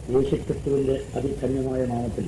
യേശുക്രിസ്തുവിന്റെ അതിധന്യമായ നാമത്തിൽ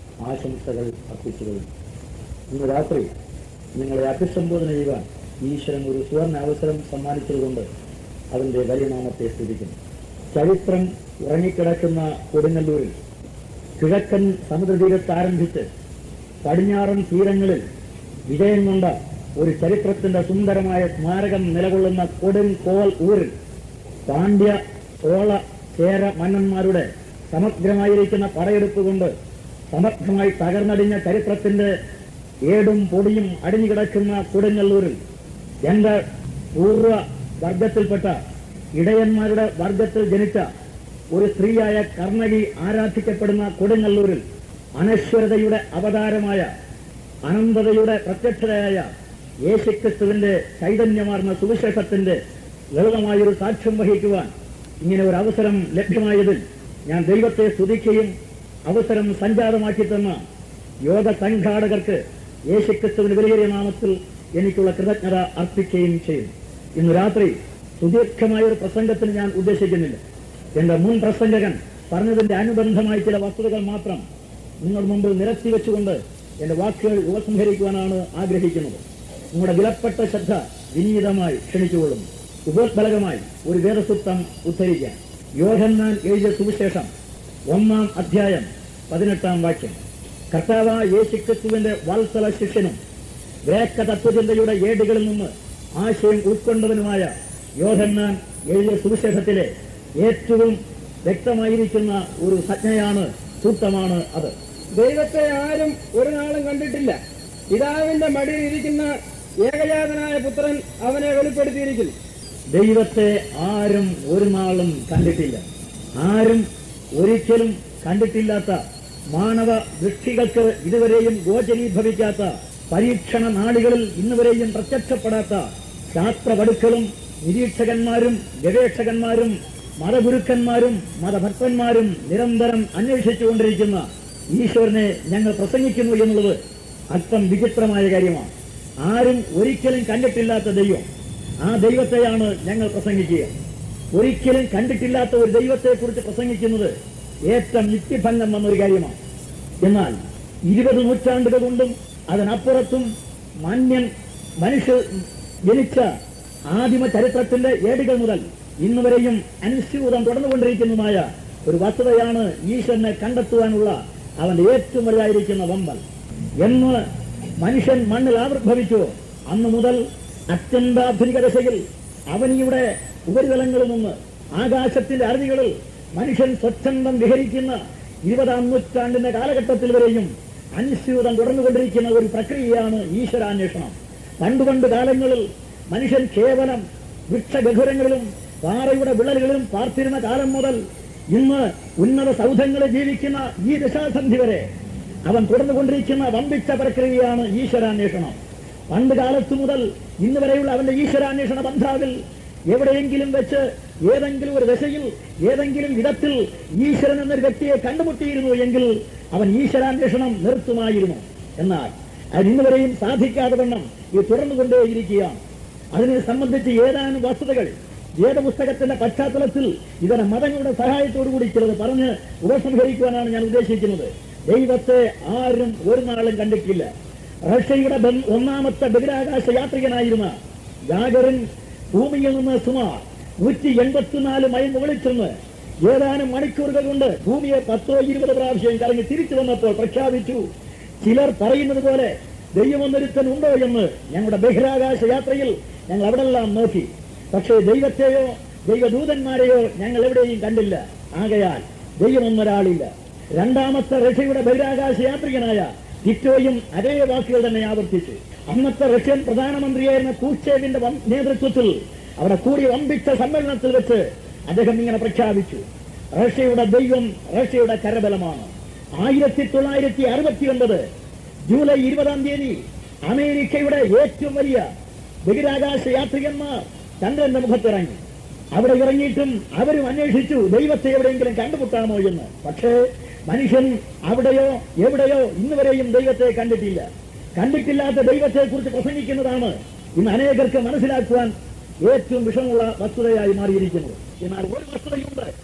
ആശംസകൾ അർപ്പിച്ചുകൊള്ളും ഇന്ന് രാത്രി നിങ്ങളെ അഭിസംബോധന ചെയ്യുവാൻ ഈശ്വരൻ ഒരു സുവർണ അവസരം സമ്മാനിച്ചതുകൊണ്ട് അവന്റെ വലിയ നാമത്തെ സ്തുതിക്കുന്നു ചരിത്രം ഉറങ്ങിക്കിടക്കുന്ന കൊടുങ്ങല്ലൂരിൽ കിഴക്കൻ സമുദ്രതീരത്ത് ആരംഭിച്ച് പടിഞ്ഞാറൻ തീരങ്ങളിൽ വിജയം കൊണ്ട ഒരു ചരിത്രത്തിന്റെ സുന്ദരമായ സ്മാരകം നിലകൊള്ളുന്ന കൊടും കോൽ ഊരിൽ പാണ്ഡ്യ ചോള ചേര മന്നന്മാരുടെ സമഗ്രമായിരിക്കുന്ന പടയെടുപ്പ് കൊണ്ട് സമർത്ഥമായി തകർന്നടിഞ്ഞ ചരിത്രത്തിന്റെ ഏടും പൊടിയും അടിഞ്ഞുകിടക്കുന്ന കൊടുങ്ങല്ലൂരിൽ എന്റെ പൂർവ്വ വർഗത്തിൽപ്പെട്ട ഇടയന്മാരുടെ വർഗത്തിൽ ജനിച്ച ഒരു സ്ത്രീയായ കർണകി ആരാധിക്കപ്പെടുന്ന കൊടുങ്ങല്ലൂരിൽ അനശ്വരതയുടെ അവതാരമായ അനന്തതയുടെ പ്രത്യക്ഷതയായ യേശുക്രിസ്തുവിന്റെ ചൈതന്യമാർന്ന സുവിശേഷത്തിന്റെ ലളിതമായൊരു സാക്ഷ്യം വഹിക്കുവാൻ ഇങ്ങനെ ഒരു അവസരം ലഭ്യമായതിൽ ഞാൻ ദൈവത്തെ സ്തുതിക്കുകയും അവസരം സഞ്ജാതമാക്കി തന്ന യോഗ സംഘാടകർക്ക് യേശുക്രിസ്തുവിന് വിലയേറിയ നാമത്തിൽ എനിക്കുള്ള കൃതജ്ഞത അർപ്പിക്കുകയും ചെയ്യും ഇന്ന് രാത്രി സുദീർഘമായ ഒരു പ്രസംഗത്തിന് ഞാൻ ഉദ്ദേശിക്കുന്നില്ല എന്റെ മുൻ പ്രസംഗകൻ പറഞ്ഞതിന്റെ അനുബന്ധമായ ചില വസ്തുതകൾ മാത്രം നിങ്ങളുടെ മുമ്പിൽ നിരത്തി വെച്ചുകൊണ്ട് എന്റെ വാക്കുകൾ ഉപസംഹരിക്കുവാനാണ് ആഗ്രഹിക്കുന്നത് നിങ്ങളുടെ വിലപ്പെട്ട ശ്രദ്ധ വിനീതമായി ക്ഷണിച്ചുകൊള്ളുന്നു ഉപോത്ബലകമായി ഒരു വേദസുത്തം ഉദ്ധരിക്കാൻ യോഹന്നാൻ എഴുതിയ സുവിശേഷം ഒന്നാം അധ്യായം പതിനെട്ടാം വാക്യം കർത്താവ് യേശുക്രിസ്തുവിന്റെ വാത്സല ശിഷ്യനും ഗ്രേക്ക തത്വചിന്തയുടെ ഏടുകളിൽ നിന്ന് ആശയം ഉൾക്കൊണ്ടവനുമായ യോഹന്നാൻ എഴുതിയ സുവിശേഷത്തിലെ ഏറ്റവും വ്യക്തമായിരിക്കുന്ന ഒരു സംജ്ഞയാണ് സൂക്തമാണ് അത് ദൈവത്തെ ആരും ഒരു നാളും കണ്ടിട്ടില്ല പിതാവിന്റെ മടിയിൽ ഇരിക്കുന്ന ഏകജാതനായ പുത്രൻ അവനെ വെളിപ്പെടുത്തിയിരിക്കുന്നു ദൈവത്തെ ആരും ഒരു നാളും കണ്ടിട്ടില്ല ആരും ഒരിക്കലും കണ്ടിട്ടില്ലാത്ത മാനവ ദൃഷ്ടികൾക്ക് ഇതുവരെയും ഗോചരീഭവിക്കാത്ത പരീക്ഷണ നാളുകളിൽ ഇന്നുവരെയും പ്രത്യക്ഷപ്പെടാത്ത ശാസ്ത്രപടുക്കളും നിരീക്ഷകന്മാരും ഗവേഷകന്മാരും മതഗുരുക്കന്മാരും മതഭക്തന്മാരും നിരന്തരം അന്വേഷിച്ചുകൊണ്ടിരിക്കുന്ന ഈശ്വരനെ ഞങ്ങൾ പ്രസംഗിക്കുന്നു എന്നുള്ളത് അല്പം വിചിത്രമായ കാര്യമാണ് ആരും ഒരിക്കലും കണ്ടിട്ടില്ലാത്ത ദൈവം ആ ദൈവത്തെയാണ് ഞങ്ങൾ പ്രസംഗിക്കുക ഒരിക്കലും കണ്ടിട്ടില്ലാത്ത ഒരു ദൈവത്തെക്കുറിച്ച് പ്രസംഗിക്കുന്നത് ഏറ്റവും യുക്തിഭംഗം വന്നൊരു കാര്യമാണ് എന്നാൽ ഇരുപത് നൂറ്റാണ്ടുകൾ കൊണ്ടും അതിനപ്പുറത്തും മാന്യൻ മനുഷ്യ ജനിച്ച ആദിമ ചരിത്രത്തിന്റെ ഏടുകൾ മുതൽ ഇന്ന് വരെയും അനുസ്യൂതം തുടർന്നുകൊണ്ടിരിക്കുന്നതുമായ ഒരു വസ്തുതയാണ് ഈശ്വരനെ കണ്ടെത്തുവാനുള്ള അവന്റെ ഏറ്റവും വലുതായിരിക്കുന്ന വമ്പൽ എന്ന് മനുഷ്യൻ മണ്ണിൽ ആവിർഭവിച്ചു അന്നു മുതൽ അത്യന്താധുനിക ദശയിൽ അവനിയുടെ ഉപരിതലങ്ങളിൽ നിന്ന് ആകാശത്തിന്റെ അറുതികളിൽ മനുഷ്യൻ സ്വച്ഛന്തം വിഹരിക്കുന്ന ഇരുപതാം നൂറ്റാണ്ടിന്റെ കാലഘട്ടത്തിൽ വരെയും അനുസ്യൂതം തുടർന്നുകൊണ്ടിരിക്കുന്ന ഒരു പ്രക്രിയയാണ് ഈശ്വരാന്വേഷണം പണ്ട് പണ്ട് കാലങ്ങളിൽ മനുഷ്യൻ കേവലം വൃക്ഷഗഹുരങ്ങളിലും പാറയുടെ വിള്ളലുകളിലും പാർത്തിരുന്ന കാലം മുതൽ ഇന്ന് ഉന്നത സൗധങ്ങളിൽ ജീവിക്കുന്ന ഈ ദശാസന്ധി വരെ അവൻ തുടർന്നുകൊണ്ടിരിക്കുന്ന വമ്പിച്ച പ്രക്രിയയാണ് ഈശ്വരാന്വേഷണം പണ്ട് കാലത്തു മുതൽ ഇന്ന് വരെയുള്ള അവന്റെ ഈശ്വരാന്വേഷണ ബന്ധാവിൽ എവിടെയെങ്കിലും വെച്ച് ഏതെങ്കിലും ഒരു ദശയിൽ ഏതെങ്കിലും വിധത്തിൽ ഈശ്വരൻ എന്നൊരു വ്യക്തിയെ കണ്ടുമുട്ടിയിരുന്നു എങ്കിൽ അവൻ ഈശ്വരാന്വേഷണം നിർത്തുമായിരുന്നു എന്നാൽ അത് ഇന്ന് വരെയും സാധിക്കാതെ വണ്ണം ഇത് തുടർന്നുകൊണ്ടേയിരിക്കുകയാണ് അതിനെ സംബന്ധിച്ച് ഏതാനും വസ്തുതകൾ വേദപുസ്തകത്തിന്റെ പശ്ചാത്തലത്തിൽ ഇതര മതങ്ങളുടെ സഹായത്തോടുകൂടി ചിലത് പറഞ്ഞ് ഉപസംഹരിക്കുവാനാണ് ഞാൻ ഉദ്ദേശിക്കുന്നത് ദൈവത്തെ ആരും ഒരു നാളും കണ്ടിട്ടില്ല റഷ്യയുടെ ബം- ഒന്നാമത്തെ ബഹിരാകാശ യാത്രികനായിരുന്ന ജാഗറിൻ ഭൂമിയിൽ നിന്ന് സുമാർ നൂറ്റി എൺപത്തിനാല് മൈൽ മുകളിൽ ചെന്ന് ഏതാനും മണിക്കൂറുകൾ കൊണ്ട് ഭൂമിയെ പത്തോ ഇരുപത് പ്രാവശ്യം കറങ്ങി തിരിച്ചു വന്നപ്പോൾ പ്രഖ്യാപിച്ചു ചിലർ പറയുന്നത് പോലെ ദൈവമൊന്നൊരുത്തൻ ഉണ്ടോ എന്ന് ഞങ്ങളുടെ ബഹിരാകാശ യാത്രയിൽ ഞങ്ങൾ അവിടെല്ലാം നോക്കി പക്ഷേ ദൈവത്തെയോ ദൈവദൂതന്മാരെയോ ഞങ്ങൾ എവിടെയും കണ്ടില്ല ആകയാൽ ദൈവമൊന്നൊരാളില്ല രണ്ടാമത്തെ റഷ്യയുടെ ബഹിരാകാശ യാത്രികനായ ടിറ്റോയും അതേ വാക്കുകൾ തന്നെ ആവർത്തിച്ചു അന്നത്തെ റഷ്യൻ പ്രധാനമന്ത്രിയായിരുന്ന കൂച്ചേവിന്റെ വം- നേതൃത്വത്തിൽ അവിടെ കൂടിയ വമ്പിച്ച സമ്മേളനത്തിൽ വെച്ച് അദ്ദേഹം ഇങ്ങനെ പ്രഖ്യാപിച്ചു റഷ്യയുടെ ദൈവം റഷ്യയുടെ കരബലമാണ് ആയിരത്തി തൊള്ളായിരത്തി അറുപത്തി ഒൻപത് ജൂലൈ ഇരുപതാം തീയതി അമേരിക്കയുടെ ഏറ്റവും വലിയ ബഹിരാകാശ യാത്രികന്മാർ ചന്ദ്രന്റെ മുഖത്തിറങ്ങി അവിടെ ഇറങ്ങിയിട്ടും അവരും അന്വേഷിച്ചു ദൈവത്തെ എവിടെയെങ്കിലും കണ്ടുമുട്ടാമോ എന്ന് പക്ഷേ മനുഷ്യൻ അവിടെയോ എവിടെയോ ഇന്ന് വരെയും ദൈവത്തെ കണ്ടിട്ടില്ല കണ്ടിട്ടില്ലാത്ത ദൈവത്തെ കുറിച്ച് പ്രസംഗിക്കുന്നതാണ് ഇന്ന് അനേകർക്ക് മനസ്സിലാക്കുവാൻ ഏറ്റവും വിഷമുള്ള വസ്തുതയായി മാറിയിരിക്കുന്നത് എന്നാൽ ഒരു വസ്തുതയുണ്ട്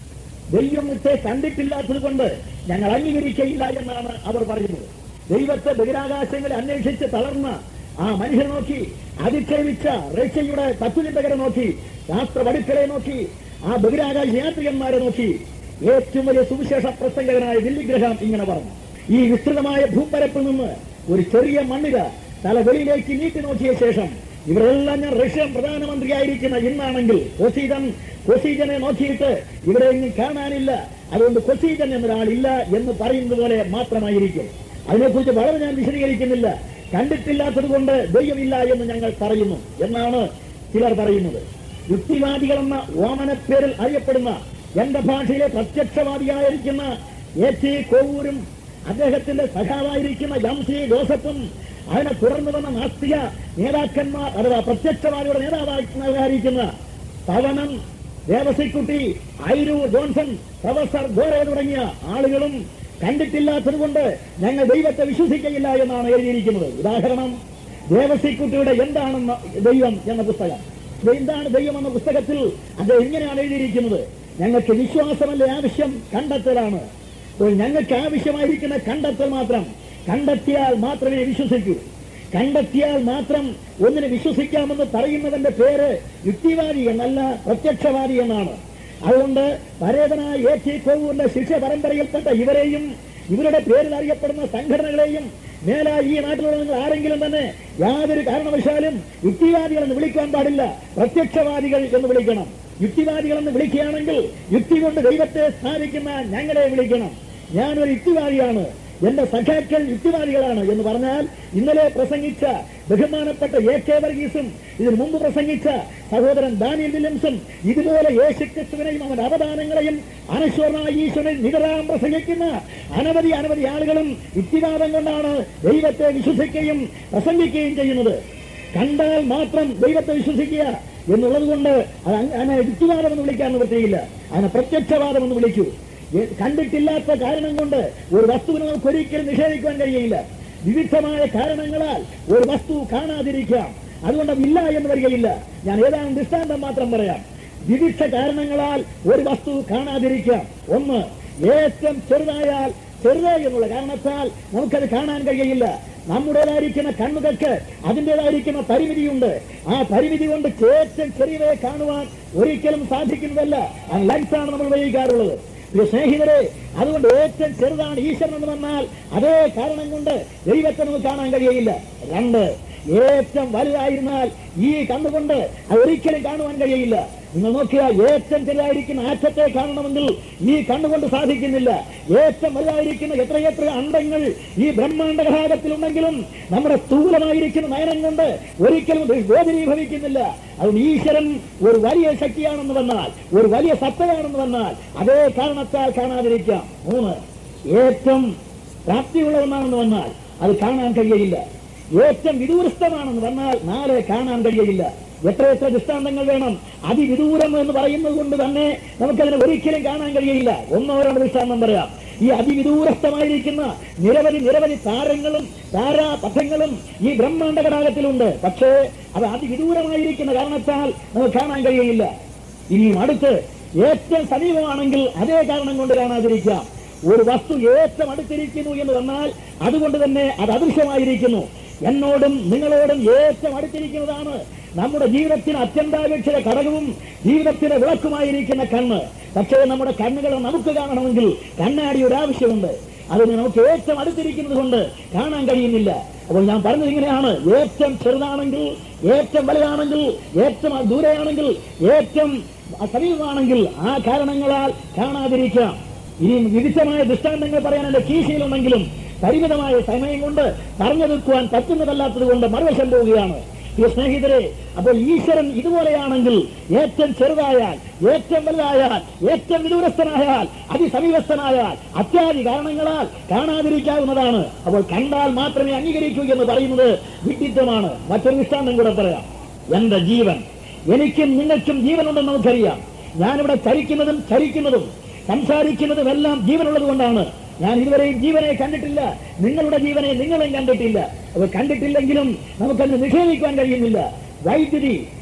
ദൈവത്തെ കണ്ടിട്ടില്ലാത്തത് കൊണ്ട് ഞങ്ങൾ അംഗീകരിക്കയില്ല എന്നാണ് അവർ പറയുന്നത് ദൈവത്തെ ബഹിരാകാശങ്ങളെ അന്വേഷിച്ച് തളർന്ന ആ മനുഷ്യനെ നോക്കി അതിക്ഷേപിച്ച റഷ്യയുടെ തത്വചിന്തകരെ നോക്കി ശാസ്ത്രവടുക്കളെ നോക്കി ആ ബഹിരാകാശ യാത്രികന്മാരെ നോക്കി ഏറ്റവും വലിയ സുവിശേഷ പ്രസംഗകനായ ദില്ലിഗ്രഹം ഇങ്ങനെ പറഞ്ഞു ഈ വിസ്തൃതമായ ഭൂപരപ്പിൽ നിന്ന് ഒരു ചെറിയ മണ്ണിര തല വെളിയിലേക്ക് നീട്ടി നോക്കിയ ശേഷം ഇവരെല്ലാം ഞാൻ റഷ്യൻ പ്രധാനമന്ത്രിയായിരിക്കുന്ന ഇന്നാണെങ്കിൽ കൊസീജൻ കൊസീജനെ നോക്കിയിട്ട് ഇവിടെ ഇനി കാണാനില്ല അതുകൊണ്ട് കൊസീജൻ എന്നൊരാളില്ല എന്ന് പറയുന്നത് പോലെ മാത്രമായിരിക്കും അതിനെക്കുറിച്ച് വളരെ ഞാൻ വിശദീകരിക്കുന്നില്ല കണ്ടിട്ടില്ലാത്തത് കൊണ്ട് ദൈവമില്ല എന്ന് ഞങ്ങൾ പറയുന്നു എന്നാണ് ചിലർ പറയുന്നത് യുക്തിവാദികളെന്ന ഓമനപ്പേരിൽ അറിയപ്പെടുന്ന എന്റെ ഭാഷയിലെ പ്രത്യക്ഷവാദിയായിരിക്കുന്ന എ ടി കോവൂരും അദ്ദേഹത്തിന്റെ സഖാവായിരിക്കുന്ന എം സി ജോസഫും അതിനെ തുടർന്ന് വന്ന നാസ്തിക നേതാക്കന്മാർ അഥവാ പ്രത്യക്ഷവാദിയുടെ നേതാവായിരിക്കുന്ന പവനൻ ദേവസിക്കുട്ടി ഐരൂർ ജോൺസൺ പ്രൊഫസർ ഗോറെ തുടങ്ങിയ ആളുകളും കണ്ടിട്ടില്ലാത്തത് കൊണ്ട് ഞങ്ങൾ ദൈവത്തെ വിശ്വസിക്കയില്ല എന്നാണ് എഴുതിയിരിക്കുന്നത് ഉദാഹരണം ദേവസിക്കുട്ടിയുടെ എന്താണ് ദൈവം എന്ന പുസ്തകം ഇത് എന്താണ് ദൈവം എന്ന പുസ്തകത്തിൽ അത് എങ്ങനെയാണ് എഴുതിയിരിക്കുന്നത് ഞങ്ങൾക്ക് വിശ്വാസമല്ല ആവശ്യം കണ്ടെത്തലാണ് അപ്പോൾ ഞങ്ങൾക്ക് ആവശ്യമായിരിക്കുന്ന കണ്ടെത്തൽ മാത്രം കണ്ടെത്തിയാൽ മാത്രമേ വിശ്വസിക്കൂ കണ്ടെത്തിയാൽ മാത്രം ഒന്നിനെ വിശ്വസിക്കാമെന്ന് പറയുന്നവന്റെ പേര് യുക്തിവാദി എന്നല്ല പ്രത്യക്ഷവാദി എന്നാണ് അതുകൊണ്ട് പരേതനായ എ ടി കോവൂരിന്റെ ശിക്ഷ പരമ്പരയിൽപ്പെട്ട ഇവരെയും ഇവരുടെ പേരിൽ അറിയപ്പെടുന്ന സംഘടനകളെയും മേല ഈ നാട്ടിലുള്ള നിങ്ങൾ ആരെങ്കിലും തന്നെ യാതൊരു കാരണവശാലും യുക്തിവാദികളെന്ന് വിളിക്കാൻ പാടില്ല പ്രത്യക്ഷവാദികൾ എന്ന് വിളിക്കണം യുക്തിവാദികളെന്ന് വിളിക്കുകയാണെങ്കിൽ യുക്തി കൊണ്ട് ദൈവത്തെ സ്ഥാപിക്കുന്ന ഞങ്ങളെ വിളിക്കണം ഞാനൊരു യുക്തിവാദിയാണ് എന്റെ സഖാക്കൾ യുക്തിവാദികളാണ് എന്ന് പറഞ്ഞാൽ ഇന്നലെ പ്രസംഗിച്ച ബഹുമാനപ്പെട്ട എ കെ വർഗീസും ഇതിനു മുമ്പ് പ്രസംഗിച്ച സഹോദരൻ ദാനിയൽ വില്യംസും ഇതുപോലെ യേശുക്രിസ്തുവിനെയും അവന്റെ അവദാനങ്ങളെയും അനശ്വരനായ ഈശ്വരൻ നികരാൻ പ്രസംഗിക്കുന്ന അനവധി അനവധി ആളുകളും യുക്തിവാദം കൊണ്ടാണ് ദൈവത്തെ വിശ്വസിക്കുകയും പ്രസംഗിക്കുകയും ചെയ്യുന്നത് കണ്ടാൽ മാത്രം ദൈവത്തെ വിശ്വസിക്കുക എന്നുള്ളത് കൊണ്ട് അത് അങ്ങ- അതിനെ യുക്തിവാദം എന്ന് വിളിക്കാൻ നിവൃത്തിയില്ല അതിനെ പ്രത്യക്ഷവാദം എന്ന് വിളിക്കൂ എ- കണ്ടിട്ടില്ലാത്ത കാരണം കൊണ്ട് ഒരു വസ്തുവിനെ നമുക്ക് ഒരിക്കലും നിഷേധിക്കാൻ കഴിയില്ല വിവിധമായ കാരണങ്ങളാൽ ഒരു വസ്തു കാണാതിരിക്കാം അതുകൊണ്ട് അതില്ല എന്ന് വരികയില്ല ഞാൻ ഏതാനും ദൃഷ്ടാന്തം മാത്രം പറയാം വിവിധ കാരണങ്ങളാൽ ഒരു വസ്തു കാണാതിരിക്കാം ഒന്ന് ഏറ്റവും ചെറുതായാൽ ചെറുത് എന്നുള്ള കാരണത്താൽ നമുക്കത് കാണാൻ കഴിയില്ല നമ്മുടേതായിരിക്കുന്ന കണ്ണുകൾക്ക് അതിൻ്റെതായിരിക്കുന്ന പരിമിതിയുണ്ട് ആ പരിമിതി കൊണ്ട് ഏറ്റവും ചെറിയവയെ കാണുവാൻ ഒരിക്കലും സാധിക്കുന്നതല്ല ആ ലെൻസാണ് നമ്മൾ ഉപയോഗിക്കാറുള്ളത് പ്രിയ സ്നേഹിതരെ അതുകൊണ്ട് ഏറ്റവും ചെറുതാണ് ഈശ്വരൻ എന്ന് വന്നാൽ അതേ കാരണം കൊണ്ട് ദൈവത്തെ നമുക്ക് കാണാൻ കഴിയയില്ല രണ്ട് ഏറ്റവും വലുതായിരുന്നാൽ ഈ കണ്ണുകൊണ്ട് അത് ഒരിക്കലും കാണുവാൻ കഴിയയില്ല നിങ്ങൾ നോക്കിയാൽ ഏറ്റവും ചെറുതായിരിക്കുന്ന ആറ്റത്തെ കാണണമെങ്കിൽ ഈ കണ്ണുകൊണ്ട് സാധിക്കുന്നില്ല ഏറ്റവും വലുതായിരിക്കുന്ന എത്രയെത്ര അണ്ടങ്ങൾ ഈ ബ്രഹ്മാണ്ഡ ഘടകത്തിലുണ്ടെങ്കിലും നമ്മുടെ സ്ഥൂലമായിരിക്കുന്ന നയനം കൊണ്ട് ഒരിക്കലും ഇത് ഗോചരീഭവിക്കുന്നില്ല അതുകൊണ്ട് ഈശ്വരൻ ഒരു വലിയ ശക്തിയാണെന്ന് വന്നാൽ ഒരു വലിയ സത്തയാണെന്ന് വന്നാൽ അതേ കാരണത്താൽ കാണാതിരിക്കാം മൂന്ന് ഏറ്റവും പ്രാപ്തിയുള്ള ഒന്നാണെന്ന് വന്നാൽ അത് കാണാൻ കഴിയയില്ല ഏറ്റവും വിദൂരസ്ഥമാണെന്ന് വന്നാൽ നാളെ കാണാൻ കഴിയയില്ല എത്ര എത്ര ദൃഷ്ടാന്തങ്ങൾ വേണം അതിവിദൂരം എന്ന് പറയുന്നത് കൊണ്ട് തന്നെ നമുക്കതിനെ ഒരിക്കലും കാണാൻ കഴിയയില്ല ഒന്നോ രണ്ട് ദൃഷ്ടാന്തം പറയാം ഈ അതിവിദൂരസ്ഥമായിരിക്കുന്ന നിരവധി നിരവധി താരങ്ങളും താരാപഥങ്ങളും ഈ ബ്രഹ്മാണ്ഡ ഘടകത്തിലുണ്ട് പക്ഷേ അത് അതിവിദൂരമായിരിക്കുന്ന കാരണത്താൽ നമുക്ക് കാണാൻ കഴിയയില്ല ഇനിയും അടുത്ത് ഏറ്റവും സമീപമാണെങ്കിൽ അതേ കാരണം കൊണ്ട് കാണാതിരിക്കാം ഒരു വസ്തു ഏറ്റവും അടുത്തിരിക്കുന്നു എന്ന് വന്നാൽ അതുകൊണ്ട് തന്നെ അത് അദൃശ്യമായിരിക്കുന്നു എന്നോടും നിങ്ങളോടും ഏറ്റവും അടുത്തിരിക്കുന്നതാണ് നമ്മുടെ ജീവിതത്തിന് അത്യന്താപേക്ഷിത ഘടകവും ജീവിതത്തിന് വിളക്കുമായിരിക്കുന്ന കണ്ണ് പക്ഷേ നമ്മുടെ കണ്ണുകൾ നമുക്ക് കാണണമെങ്കിൽ കണ്ണാടി ഒരു ആവശ്യമുണ്ട് അതിന് നമുക്ക് ഏറ്റവും അടുത്തിരിക്കുന്നത് കൊണ്ട് കാണാൻ കഴിയുന്നില്ല അപ്പോൾ ഞാൻ പറഞ്ഞത് ഇങ്ങനെയാണ് ഏറ്റവും ചെറുതാണെങ്കിൽ ഏറ്റവും വലുതാണെങ്കിൽ ഏറ്റവും ദൂരെയാണെങ്കിൽ ഏറ്റവും സമീപമാണെങ്കിൽ ആ കാരണങ്ങളാൽ കാണാതിരിക്കാം ഇനി വിവിധമായ ദൃഷ്ടാന്തങ്ങൾ പറയാൻ എന്റെ കീശയിലുണ്ടെങ്കിലും പരിമിതമായ സമയം കൊണ്ട് പറഞ്ഞു നിൽക്കുവാൻ പറ്റുന്നതല്ലാത്തത് കൊണ്ട് മറുവശം പോവുകയാണ് ഈ സ്നേഹിതരെ അപ്പോൾ ഈശ്വരൻ ഇതുപോലെയാണെങ്കിൽ ഏറ്റവും ചെറുതായാൽ ഏറ്റവും വലുതായാൽ ഏറ്റവും വിദൂരസ്ഥനായാൽ അതിസമീപസ്ഥനായാൽ അത്യാദി കാരണങ്ങളാൽ കാണാതിരിക്കാവുന്നതാണ് അപ്പോൾ കണ്ടാൽ മാത്രമേ അംഗീകരിക്കൂ എന്ന് പറയുന്നത് വിഡിത്തമാണ് മറ്റൊരു ദൃഷ്ടാന്തം കൂടെ പറയാം എന്റെ ജീവൻ എനിക്കും നിങ്ങൾക്കും ജീവനുണ്ടെന്ന് നമുക്കറിയാം ഞാനിവിടെ ചരിക്കുന്നതും ചരിക്കുന്നതും സംസാരിക്കുന്നതും എല്ലാം ജീവനുള്ളത് കൊണ്ടാണ് ഞാൻ ഇതുവരെയും ജീവനെ കണ്ടിട്ടില്ല നിങ്ങളുടെ ജീവനെ നിങ്ങളും കണ്ടിട്ടില്ല അത് കണ്ടിട്ടില്ലെങ്കിലും നമുക്കതിന് നിഷേധിക്കാൻ കഴിയുന്നില്ല വൈദ്യുതി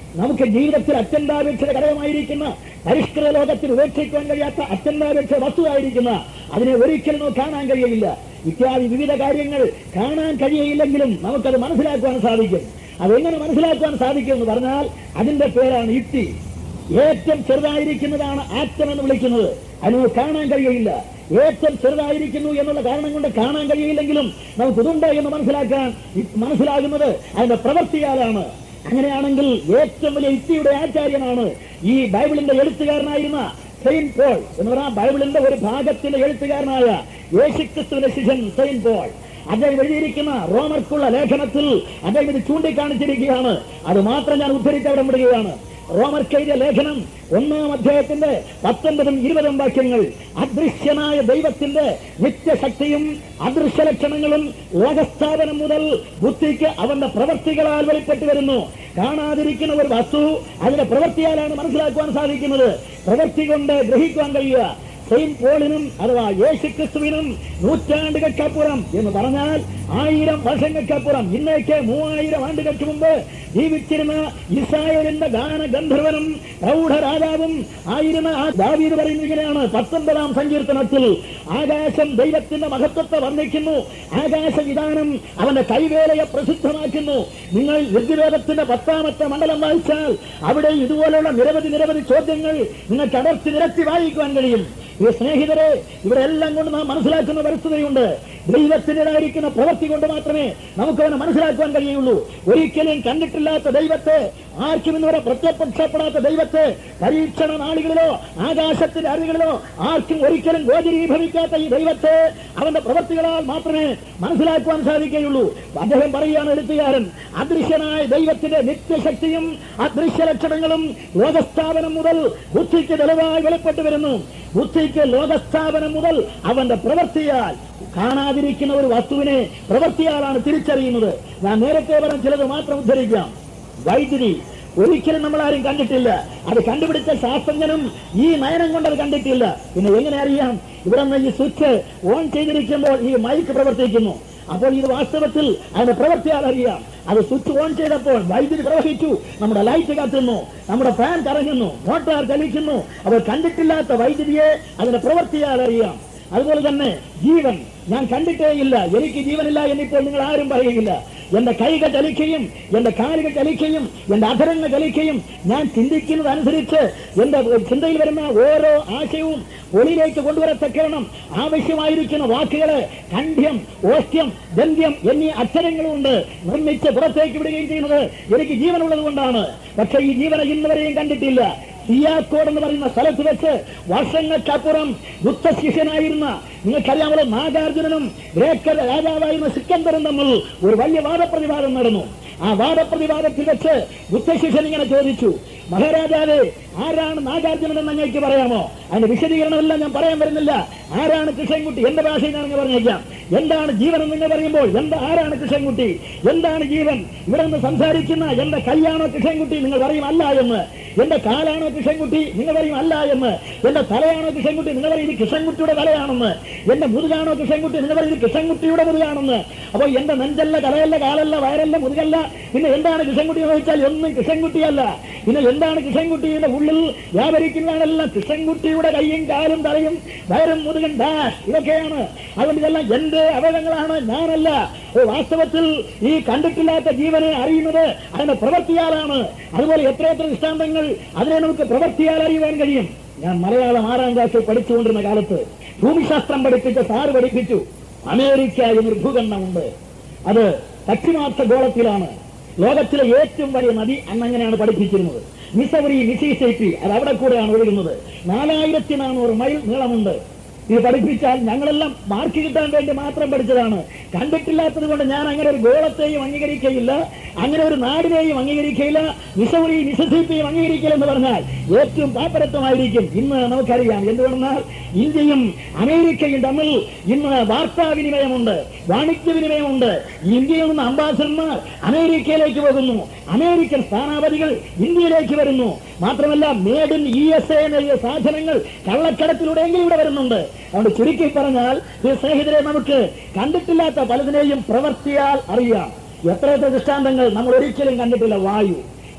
നമുക്ക് ജീവിതത്തിൽ അത്യന്താപേക്ഷിത ഘടകമായിരിക്കുന്ന പരിഷ്കൃത ലോകത്തിൽ ഉപേക്ഷിക്കാൻ കഴിയാത്ത അത്യന്താപേക്ഷിത വസ്തുവായിരിക്കുന്ന അതിനെ ഒരിക്കലും നമുക്ക് കാണാൻ കഴിയില്ല ഇത്യാദി വിവിധ കാര്യങ്ങൾ കാണാൻ കഴിയയില്ലെങ്കിലും നമുക്കത് മനസ്സിലാക്കുവാൻ സാധിക്കും അതെങ്ങനെ മനസ്സിലാക്കുവാൻ സാധിക്കും എന്ന് പറഞ്ഞാൽ അതിന്റെ പേരാണ് യുക്തി ഏറ്റവും ചെറുതായിരിക്കുന്നതാണ് ആറ്റം എന്ന് വിളിക്കുന്നത് അതിന് കാണാൻ കഴിയില്ല ഏറ്റവും ചെറുതായിരിക്കുന്നു എന്നുള്ള കാരണം കൊണ്ട് കാണാൻ കഴിയില്ലെങ്കിലും നമുക്ക് ഇതുണ്ട് എന്ന് മനസ്സിലാക്കാൻ ഇ- മനസ്സിലാകുന്നത് അതിന്റെ പ്രവൃത്തിയാലാണ് അങ്ങനെയാണെങ്കിൽ ഏറ്റവും വലിയ യുക്തിയുടെ ആചാര്യനാണ് ഈ ബൈബിളിന്റെ എഴുത്തുകാരനായിരുന്ന സെയിന്റ് പോൾ എന്ന് പറഞ്ഞാൽ ബൈബിളിന്റെ ഒരു ഭാഗത്തിന്റെ എഴുത്തുകാരനായ യേശുക്രിസ്തുവിന്റെ ശിഷ്യൻ സെയിന്റ് പോൾ അദ്ദേഹം എഴുതിയിരിക്കുന്ന റോമർക്കുള്ള ലേഖനത്തിൽ അദ്ദേഹം ഇത് ചൂണ്ടിക്കാണിച്ചിരിക്കുകയാണ് അത് മാത്രം ഞാൻ ഉദ്ധരിച്ച് അവിടെ വിടുകയാണ് റോമർക്കെഴുതിയ ലേഖനം ഒന്നാം അധ്യായത്തിന്റെ പത്തൊൻപതും ഇരുപതും വാക്യങ്ങൾ അദൃശ്യനായ ദൈവത്തിന്റെ നിത്യശക്തിയും അദൃശ്യ ലക്ഷണങ്ങളും ലോകസ്ഥാപനം മുതൽ ബുദ്ധിക്ക് അവന്റെ പ്രവൃത്തികളാൽ വെളിപ്പെട്ട് വരുന്നു കാണാതിരിക്കുന്ന ഒരു വസ്തു അതിന്റെ പ്രവൃത്തിയാലാണ് മനസ്സിലാക്കുവാൻ സാധിക്കുന്നത് പ്രവൃത്തി കൊണ്ട് ഗ്രഹിക്കുവാൻ കഴിയുക സെയിന്റ് പോളിനും അഥവാ യേശുക്രിസ്തുവിനും നൂറ്റാണ്ടുകൾക്കപ്പുറം എന്ന് പറഞ്ഞാൽ ആയിരം വർഷങ്ങൾക്കപ്പുറം ഇന്നേക്ക് മൂവായിരം ആണ്ടുകൾക്ക് മുമ്പ് ജീവിച്ചിരുന്ന ഇസ്രായേലിന്റെ ഗാന ഗന്ധർവനും പ്രൗഢ രാജാവും ആയിരുന്ന ആ ദാവീദ് പറയുന്നത് ഇങ്ങനെയാണ് പത്തൊൻപതാം സങ്കീർത്തനത്തിൽ ആകാശം ദൈവത്തിന്റെ മഹത്വത്തെ വർണ്ണിക്കുന്നു ആകാശ വിധാനം അവന്റെ കൈവേലയെ പ്രസിദ്ധമാക്കുന്നു നിങ്ങൾ ഋഗ്വേദത്തിന്റെ പത്താമത്തെ മണ്ഡലം വായിച്ചാൽ അവിടെ ഇതുപോലുള്ള നിരവധി നിരവധി ചോദ്യങ്ങൾ നിങ്ങൾക്ക് അടർത്തി നിരത്തി വായിക്കുവാൻ കഴിയും ഈ സ്നേഹിതരെ ഇവിടെ എല്ലാം കൊണ്ട് നാം മനസ്സിലാക്കുന്ന പരിസ്ഥിതിയുണ്ട് ദൈവത്തിൻ്റെതായിരിക്കുന്ന പ്രവൃത്തി കൊണ്ട് മാത്രമേ നമുക്ക് അവനെ മനസ്സിലാക്കുവാൻ കഴിയുള്ളൂ ഒരിക്കലും കണ്ടിട്ടില്ലാത്ത ദൈവത്തെ ആർക്കും ഇന്നുവരെ പ്രത്യക്ഷപ്പെടാത്ത ദൈവത്തെ പരീക്ഷണ നാളുകളിലോ ആകാശത്തിന്റെ അറിവുകളിലോ ആർക്കും ഒരിക്കലും ഗോചരീഭവിക്കാത്ത ഈ ദൈവത്തെ അവന്റെ പ്രവൃത്തികളാൽ മാത്രമേ മനസ്സിലാക്കുവാൻ സാധിക്കുകയുള്ളൂ അദ്ദേഹം പറയുകയാണ് എഴുത്തുകാരൻ അദൃശ്യനായ ദൈവത്തിന്റെ നിത്യശക്തിയും അദൃശ്യ ലക്ഷണങ്ങളും ലോകസ്ഥാപനം മുതൽ ബുദ്ധിക്ക് തെളിവായി വെളിപ്പെട്ടു വരുന്നു ബുദ്ധിക്ക് ലോകസ്ഥാപനം മുതൽ അവന്റെ പ്രവൃത്തിയാൽ കാണാതിരിക്കുന്ന ഒരു വസ്തുവിനെ പ്രവൃത്തിയാലാണ് തിരിച്ചറിയുന്നത് ഞാൻ നേരത്തെ പറഞ്ഞ ചിലത് മാത്രം ഉദ്ധരിക്കാം വൈദ്യുതി ഒരിക്കലും നമ്മൾ ആരും കണ്ടിട്ടില്ല അത് കണ്ടുപിടിച്ച ശാസ്ത്രജ്ഞനും ഈ നയനം കൊണ്ട് അത് കണ്ടിട്ടില്ല പിന്നെ എങ്ങനെ അറിയാം ഇവിടെ നിന്ന് ഈ സ്വിച്ച് ഓൺ ചെയ്തിരിക്കുമ്പോൾ ഈ മൈക്ക് പ്രവർത്തിക്കുന്നു അപ്പോൾ ഇത് വാസ്തവത്തിൽ അതിന്റെ പ്രവൃത്തിയാൽ അറിയാം അത് സ്വിച്ച് ഓൺ ചെയ്തപ്പോൾ വൈദ്യുതി പ്രവഹിച്ചു നമ്മുടെ ലൈറ്റ് കത്തുന്നു നമ്മുടെ ഫാൻ കറങ്ങുന്നു മോട്ടാർ ചലിക്കുന്നു അപ്പോൾ കണ്ടിട്ടില്ലാത്ത വൈദ്യുതിയെ അതിന്റെ പ്രവൃത്തിയാൽ അറിയാം അതുപോലെ തന്നെ ജീവൻ ഞാൻ കണ്ടിട്ടേയില്ല എനിക്ക് ജീവനില്ല എന്നിപ്പോൾ നിങ്ങൾ ആരും പറയുകയില്ല എന്റെ കൈകൾ ചലിക്കുകയും എന്റെ കാലുകൾ ചലിക്കുകയും എന്റെ അധരങ്ങൾ ചലിക്കുകയും ഞാൻ ചിന്തിക്കുന്നതനുസരിച്ച് എന്റെ ചിന്തയിൽ വരുന്ന ഓരോ ആശയവും ഒളിയിലേക്ക് കൊണ്ടുവരത്തക്കണം ആവശ്യമായിരിക്കുന്ന വാക്കുകള് കണ്ഠ്യം ഓഷ്ട്യം ദന്ത്യം എന്നീ അക്ഷരങ്ങളുണ്ട് നിർമ്മിച്ച് പുറത്തേക്ക് വിടുകയും ചെയ്യുന്നത് എനിക്ക് ജീവനുള്ളത് കൊണ്ടാണ് പക്ഷെ ഈ ജീവനെ ഇന്നുവരെയും കണ്ടിട്ടില്ല സിയാക്കോട് എന്ന് പറയുന്ന സ്ഥലത്ത് വെച്ച് വർഷങ്ങൾക്കപ്പുറം ബുദ്ധശിഷ്യനായിരുന്ന നിങ്ങൾക്കറിയാമല്ലോ നാഗാർജുനനും ഗ്രേക്കർ രാജാവായിരുന്ന സിക്കന്ദറും തമ്മിൽ ഒരു വലിയ വാദപ്രതിവാദം നടന്നു ആ വാദപ്രതിവാദത്തിൽ വെച്ച് ബുദ്ധശിഷ്യൻ ഇങ്ങനെ ചോദിച്ചു മഹാരാജാവേ ആരാണ് നാഗാർജുനൻ എന്ന് അങ്ങേക്ക് പറയാമോ അതിന്റെ വിശദീകരണമെല്ലാം ഞാൻ പറയാൻ വരുന്നില്ല ആരാണ് കൃഷ്ണൻകുട്ടി എന്റെ ഭാഷയിൽ ഞാൻ അങ്ങ് പറഞ്ഞേക്കാം എന്താണ് ജീവൻ എന്ന് പറയുമ്പോൾ എന്താ ആരാണ് കൃഷ്ണൻകുട്ടി എന്താണ് ജീവൻ ഇവിടെ നിന്ന് സംസാരിക്കുന്ന എന്റെ കൈയാണോ കൃഷ്ണൻകുട്ടി നിങ്ങൾ പറയും അല്ല എന്ന് എന്റെ കാലാണോ കൃഷ്ണൻകുട്ടി നിങ്ങൾ പറയും അല്ല എന്ന് എന്റെ തലയാണോ കൃഷ്ണൻകുട്ടി നിങ്ങൾ പറയും ഇത് കൃഷ്ണൻകുട്ടിയുടെ തലയാണെന്ന് എന്റെ മുതുകാണോ കൃഷ്ണൻകുട്ടി നിങ്ങൾ പറയും ഇത് കൃഷ്ണൻകുട്ടിയുടെ മുതുകാണെന്ന് അപ്പോൾ എന്റെ നെഞ്ചല്ല തലയല്ല കാലല്ല വയറല്ല മുതുകല്ല പിന്നെ എന്താണ് കൃഷ്ണൻകുട്ടി എന്ന് ചോദിച്ചാൽ ഒന്നും കൃഷ്ണൻകുട്ടിയല്ല പിന്നെ എന്താണ് കൃഷ്ണൻകുട്ടിയുടെ ഉള്ളിൽ വ്യാപരിക്കുന്നതാണെല്ലാം കൃഷ്ണൻകുട്ടിയുടെ കൈയും കാലും തലയും വയറും മുതുകൻ ഡാഷ് ഇതൊക്കെയാണ് അതുകൊണ്ട് ഇതെല്ലാം എന്റെ അവയവങ്ങളാണ് ഞാനല്ല ഓ, വാസ്തവത്തിൽ ഈ കണ്ടിട്ടില്ലാത്ത ജീവനെ അറിയുന്നത് അതിന്റെ പ്രവൃത്തിയാലാണ് അതുപോലെ എത്ര എത്ര ദൃഷ്ടാന്തങ്ങൾ അതിനെ നമുക്ക് പ്രവൃത്തിയാൽ അറിയുവാൻ കഴിയും ഞാൻ മലയാളം ആറാം ക്ലാസ്സിൽ പഠിച്ചുകൊണ്ടിരുന്ന കാലത്ത് ഭൂമിശാസ്ത്രം പഠിപ്പിച്ച സാറ് പഠിപ്പിച്ചു അമേരിക്ക എന്നൊരു ഭൂഖണ്ഡമുണ്ട് അത് പശ്ചിമാർത്ഥ ഗോളത്തിലാണ് ലോകത്തിലെ ഏറ്റവും വലിയ നദി അന്നങ്ങനെയാണ് പഠിപ്പിച്ചിരുന്നത് മിസവറി മിസിസിപ്പി അത് അവിടെ കൂടെയാണ് ഒഴുകുന്നത് നാലായിരത്തി നാനൂറ് മൈൽ നീളമുണ്ട് ഇത് പഠിപ്പിച്ചാൽ ഞങ്ങളെല്ലാം മാർക്ക് കിട്ടാൻ വേണ്ടി മാത്രം പഠിച്ചതാണ് കണ്ടിട്ടില്ലാത്തത് കൊണ്ട് ഞാൻ അങ്ങനെ ഒരു ഗോളത്തെയും അംഗീകരിക്കയില്ല അങ്ങനെ ഒരു നാടിനെയും അംഗീകരിക്കയില്ല മിസൗറി മിസസിപ്പിയും അംഗീകരിക്കില്ല എന്ന് പറഞ്ഞാൽ ഏറ്റവും പാപ്പരത്വമായിരിക്കും ഇന്ന് നമുക്കറിയാം എന്തുകൊണ്ടെന്നാൽ ഇന്ത്യയും അമേരിക്കയും തമ്മിൽ ഇന്ന് വാർത്താവിനിമയമുണ്ട് വാണിജ്യവിനിമയമുണ്ട് ഇന്ത്യയിൽ നിന്ന് അംബാസഡർമാർ അമേരിക്കയിലേക്ക് പോകുന്നു അമേരിക്കൻ സ്ഥാനാപതികൾ ഇന്ത്യയിലേക്ക് വരുന്നു മാത്രമല്ല made in U S A സാധനങ്ങൾ കള്ളക്കടത്തിലൂടെയെങ്കിലും ഇവിടെ വരുന്നുണ്ട് അതുകൊണ്ട് ചുരുക്കി പറഞ്ഞാൽ ഈ സ്നേഹിതരെ നമുക്ക് കണ്ടിട്ടില്ലാത്ത പലതിനെയും പ്രവർത്തിയാൽ അറിയാം എത്ര എത്ര ദൃഷ്ടാന്തങ്ങൾ നമ്മൾ ഒരിക്കലും കണ്ടിട്ടില്ല വായു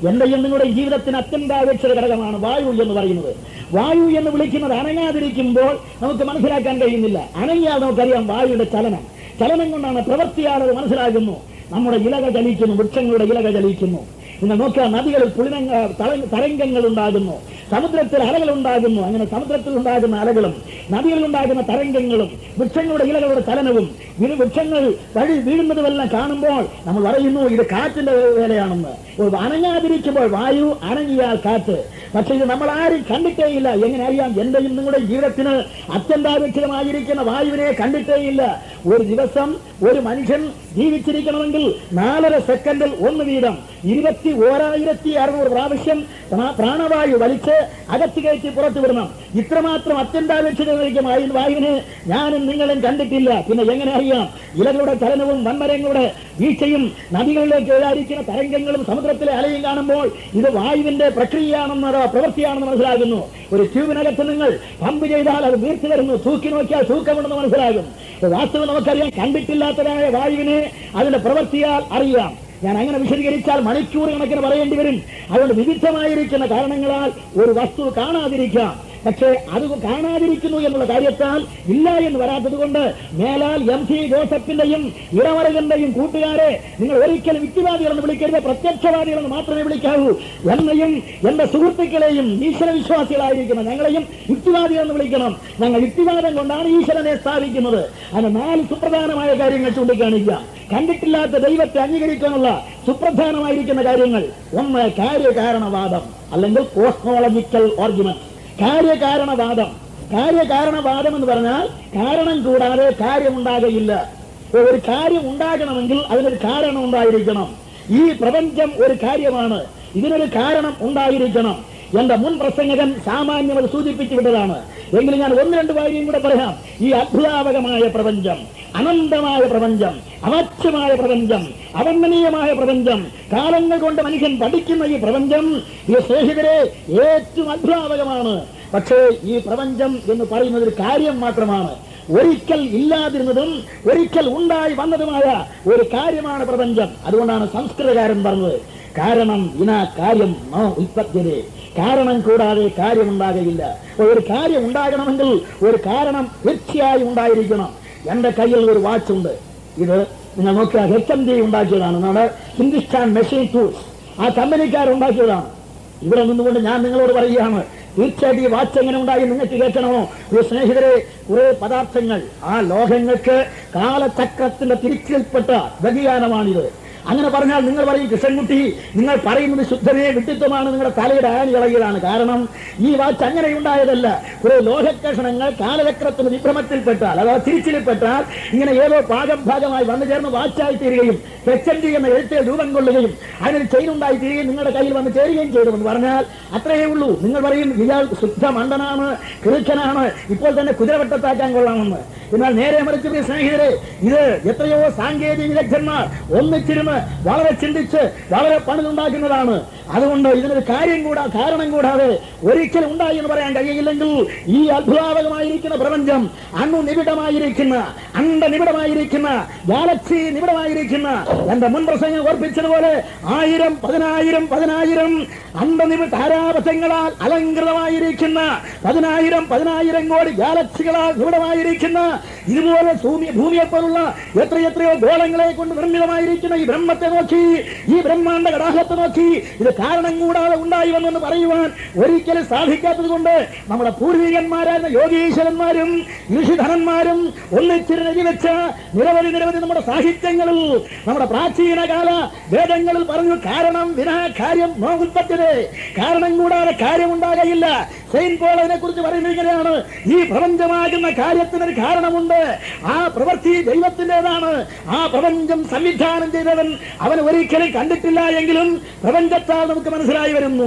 എന്റെയും നിങ്ങളുടെ ജീവിതത്തിന് അത്യന്താപേക്ഷിത ഘടകമാണ് വായു എന്ന് പറയുന്നത് വായു എന്ന് വിളിക്കുന്നത് അനങ്ങാതിരിക്കുമ്പോൾ നമുക്ക് മനസ്സിലാക്കാൻ കഴിയുന്നില്ല അനങ്ങിയാൽ നമുക്കറിയാം വായുവിന്റെ ചലനം ചലനം കൊണ്ടാണ് പ്രവൃത്തിയാൽ അത് മനസ്സിലാകുന്നു നമ്മുടെ ഇലക ചലിക്കുന്നു വൃക്ഷങ്ങളുടെ ഇലക ചലിക്കുന്നു നിങ്ങൾ നോക്കുക നദികളിൽ പുളിനങ്ങ തള- തരംഗങ്ങൾ ഉണ്ടാകുന്നു സമുദ്രത്തിൽ അലകൾ ഉണ്ടാകുന്നു അങ്ങനെ സമുദ്രത്തിൽ ഉണ്ടാകുന്ന അലകളും നദികളിൽ ഉണ്ടാകുന്ന തരംഗങ്ങളും വൃക്ഷങ്ങളുടെ ഇലകളുടെ ചലനവും ഇത് വൃക്ഷങ്ങൾ വഴി വീഴുന്നതുമെല്ലാം കാണുമ്പോൾ നമ്മൾ പറയുന്നു ഇത് കാറ്റിന്റെ വേലയാണെന്ന് ഒരു അനങ്ങാതിരിക്കുമ്പോൾ വായു അനങ്ങിയാൽ കാറ്റ് പക്ഷെ ഇത് നമ്മൾ ആരും കണ്ടിട്ടേയില്ല എങ്ങനെ അറിയാം എന്റെയും നിങ്ങളുടെ ജീവിതത്തിന് അത്യന്താപേക്ഷിതമായിരിക്കുന്ന വായുവിനെ കണ്ടിട്ടേയില്ല ഒരു ദിവസം ഒരു മനുഷ്യൻ ജീവിച്ചിരിക്കണമെങ്കിൽ നാലര സെക്കൻഡിൽ ഒന്ന് വീതം ഇരുപത്തി ഓരായിരത്തി അറുന്നൂറ് പ്രാവശ്യം പ്രാ- പ്രാണവായു വലിച്ച് അകത്ത് കയറ്റി പുറത്തു വിടണം ഇത്രമാത്രം അത്യന്താപേക്ഷിതമായിരിക്കും വായു വായുവിനെ ഞാനും നിങ്ങളും കണ്ടിട്ടില്ല പിന്നെ എങ്ങനെ അറിയാം ഇലകളുടെ ചലനവും വൻമരങ്ങളുടെ വീഴ്ചയും നദികളിലേക്ക് ഏതായിരിക്കുന്ന തരംഗങ്ങളും സമുദ്രത്തിലെ അലയും കാണുമ്പോൾ ഇത് വായുവിന്റെ പ്രക്രിയയാണെന്ന് അഥവാ പ്രവൃത്തിയാണെന്ന് മനസ്സിലാകുന്നു ഒരു ട്യൂബിനകത്ത് നിങ്ങൾ പമ്പ് ചെയ്താൽ അത് വീർത്തി വരുന്നു തൂക്കി നോക്കിയാൽ തൂക്കമുണ്ടെന്ന് മനസ്സിലാകും വാസ്തവം നമുക്കറിയാം കണ്ടിട്ടില്ലാത്തതായ വായുവിനെ അതിന്റെ പ്രവൃത്തിയാൽ അറിയാം ഞാൻ അങ്ങനെ വിശദീകരിച്ചാൽ മണിക്കൂർ കണക്കിന് പറയേണ്ടി വരും അതുകൊണ്ട് വിവിധമായിരിക്കുന്ന കാരണങ്ങളാൽ ഒരു വസ്തു കാണാതിരിക്കാം പക്ഷേ അത് കാണാതിരിക്കുന്നു എന്നുള്ള കാര്യത്താൽ ഇല്ല എന്ന് വരാത്തത് കൊണ്ട് മേലാൽ എം സി ജോസഫിന്റെയും ഇറവരകന്റെയും കൂട്ടുകാരെ നിങ്ങൾ ഒരിക്കലും യുക്തിവാദികളെന്ന് വിളിക്കരുത് പ്രത്യക്ഷവാദികളെന്ന് മാത്രമേ വിളിക്കാവൂ എന്നെയും എന്റെ സുഹൃത്തുക്കളെയും ഈശ്വര വിശ്വാസികളായിരിക്കുന്ന ഞങ്ങളെയും യുക്തിവാദികളെന്ന് വിളിക്കണം ഞങ്ങൾ യുക്തിവാദം കൊണ്ടാണ് ഈശ്വരനെ സ്ഥാപിക്കുന്നത് അത് നാല് സുപ്രധാനമായ കാര്യങ്ങൾ ചൂണ്ടിക്കാണിക്കാം കണ്ടിട്ടില്ലാത്ത ദൈവത്തെ അംഗീകരിക്കാനുള്ള സുപ്രധാനമായിരിക്കുന്ന കാര്യങ്ങൾ ഒന്ന് കാര്യകാരണവാദം അല്ലെങ്കിൽ കോസ്മോളജിക്കൽ ഓർഗ്യുമെന്റ് കാര്യകാരണവാദം കാര്യകാരണവാദം എന്ന് പറഞ്ഞാൽ കാരണം കൂടാതെ കാര്യമുണ്ടാകയില്ല ഒരു കാര്യം ഉണ്ടാകണമെങ്കിൽ അതിനൊരു കാരണം ഉണ്ടായിരിക്കണം ഈ പ്രപഞ്ചം ഒരു കാര്യമാണ് ഇതിനൊരു കാരണം ഉണ്ടായിരിക്കണം എന്റെ മുൻ പ്രസംഗകൻ സാമാന്യം അത് സൂചിപ്പിച്ചു വിട്ടതാണ് എങ്കിലും ഞാൻ ഒന്ന് രണ്ട് കാര്യം കൂടെ പറയാം ഈ അത്ഭുതാവകമായ പ്രപഞ്ചം അനന്തമായ പ്രപഞ്ചം അവാച്യമായ പ്രപഞ്ചം അവർണ്ണനീയമായ പ്രപഞ്ചം കാലങ്ങൾ കൊണ്ട് മനുഷ്യൻ പഠിക്കുന്ന ഈ പ്രപഞ്ചം ഈ സ്നേഹിതരെ ഏറ്റവും അത്ഭുതാവകമാണ് പക്ഷേ ഈ പ്രപഞ്ചം എന്ന് പറയുന്നത് ഒരു കാര്യം മാത്രമാണ് ഒരിക്കൽ ഇല്ലാതിരുന്നതും ഒരിക്കൽ ഉണ്ടായി വന്നതുമായ ഒരു കാര്യമാണ് പ്രപഞ്ചം അതുകൊണ്ടാണ് സംസ്കൃതകാരൻ പറഞ്ഞത് കാരണം ഇന കാര്യം നോ ഉൽപ്പത്തിയതേ കാരണം കൂടാതെ കാര്യമുണ്ടാകയില്ല അപ്പോൾ ഒരു കാര്യം ഉണ്ടാകണമെങ്കിൽ ഒരു കാരണം തീർച്ചയായും ഉണ്ടായിരിക്കണം എന്റെ കയ്യിൽ ഒരു വാച്ച് ഉണ്ട് ഇത് നിങ്ങൾ നോക്കിയാൽ എച്ച് എം ഡി ഉണ്ടാക്കിയതാണ് നമ്മുടെ ഹിന്ദുസ്ഥാൻ മെഷീൻ ടൂൾസ് ആ കമ്പനിക്കാർ ഉണ്ടാക്കിയതാണ് ഇവിടെ നിന്നുകൊണ്ട് ഞാൻ നിങ്ങളോട് പറയുകയാണ് തീർച്ചയായിട്ടും ഈ വാച്ച് എങ്ങനെ ഉണ്ടായി നിങ്ങൾക്ക് കേൾക്കണമോ ഈ സ്നേഹിതരെ കുറെ പദാർത്ഥങ്ങൾ ആ ലോകങ്ങൾക്ക് കാലചക്രത്തിന്റെ തിരിച്ചിൽപ്പെട്ട വ്യതിയാനമാണിത് അങ്ങനെ പറഞ്ഞാൽ നിങ്ങൾ പറയും കൃഷ്ണൻകുട്ടി നിങ്ങൾ പറയുന്നത് ശുദ്ധമേ വിട്ടിത്വമാണ് നിങ്ങളുടെ തലയുടെ ആണി ഇളകിയതാണ് കാരണം ഈ വാച്ച് അങ്ങനെ ഉണ്ടായതല്ല കുറെ ലോഹക്കഷണങ്ങൾ കാലചക്രത്തിന് വിഭ്രമത്തിൽപ്പെട്ടാൽ അഥവാ തിരിച്ചിൽപ്പെട്ടാൽ ഇങ്ങനെ ഏതോ ഭാഗം ഭാഗമായി വന്നു ചേർന്ന് വാച്ചായി തീരുകയും എച്ച് എൻ ഡി എന്ന എഴുത്തിൽ രൂപം കൊള്ളുകയും അതിനൊരു ചെയിൻ ഉണ്ടായി തീരുകയും നിങ്ങളുടെ കയ്യിൽ വന്ന് ചേരുകയും ചെയ്തു എന്ന് പറഞ്ഞാൽ അത്രയേ ഉള്ളൂ നിങ്ങൾ പറയും ഇയാൾ ശുദ്ധ മണ്ടനാണ് കിറുക്കനാണ് ഇപ്പോൾ തന്നെ കുതിരവട്ടത്താക്കാൻ കൊള്ളാമെന്ന് എന്നാൽ നേരെ മറിച്ച് പ്രിയ സ്നേഹിതരെ ഇത് എത്രയോ സാങ്കേതിക വിദഗ്ധന്മാർ ഒന്നിച്ചിരുന്ന് വളരെ ചിന്തിച്ച് വളരെ പണിതുണ്ടാക്കുന്നതാണ് അതുകൊണ്ട് ഇതിനൊരു കാര്യം കൂടാ കാരണം കൂടാതെ ഒരിക്കലും ഉണ്ടായി എന്ന് പറയാൻ കഴിയില്ലെങ്കിൽ ഈ അത്ഭുതാവകമായിരിക്കുന്ന പ്രപഞ്ചം അണു നിബിഡമായിരിക്കുന്ന അണ്ട നിബിഡമായിരിക്കുന്ന ഗാലക്സി നിബിഡമായിരിക്കുന്ന എന്റെ മുൻ പ്രസംഗം ഓർപ്പിച്ചതുപോലെ ആയിരം പതിനായിരം പതിനായിരം അണ്ടനിബി താരാപഥങ്ങളാൽ അലങ്കൃതമായിരിക്കുന്ന പതിനായിരം പതിനായിരം കോടി ഗാലക്സികളാൽ നിബിഡമായിരിക്കുന്ന ഇതുപോലെ ഭൂമി ഭൂമിയെ പോലുള്ള എത്രയെത്രയോ ഗോളങ്ങളെ കൊണ്ട് നിർമ്മിതമായിരിക്കുന്ന ഈ ബ്രഹ്മത്തെ നോക്കി ഈ ബ്രഹ്മാണ്ട കടാഹത്തെ നോക്കി ഇത് കാരണം കൂടാതെ ഉണ്ടായി വന്നെന്ന് പറയുവാൻ ഒരിക്കലും സാധിക്കാത്തത് കൊണ്ട് നമ്മുടെ പൂർവികന്മാരായിരുന്ന യോഗീശ്വരന്മാരും ഋഷിധനന്മാരും ഒന്നിച്ചിരുന്ന് വെച്ച നിരവധി നിരവധി നമ്മുടെ സാഹിത്യങ്ങളിൽ നമ്മുടെ പ്രാചീന കാല വേദങ്ങളിൽ പറഞ്ഞു കാരണം വിനാ കാര്യം നോകുൽപ്പറ്റത് കാരണം കൂടാതെ കാര്യമുണ്ടാകയില്ല സെയിൻ പോൾ അതിനെ കുറിച്ച് പറയുന്നത് ഇങ്ങനെയാണ് ഈ പ്രപഞ്ചമാകുന്ന കാര്യത്തിനൊരു കാരണമുണ്ട് ആ പ്രവൃത്തി ദൈവത്തിൻ്റെതാണ് ആ പ്രപഞ്ചം സംവിധാനം ചെയ്തവൻ അവൻ ഒരിക്കലും കണ്ടിട്ടില്ല എങ്കിലും പ്രപഞ്ചത്താൽ നമുക്ക് മനസ്സിലായി വരുന്നു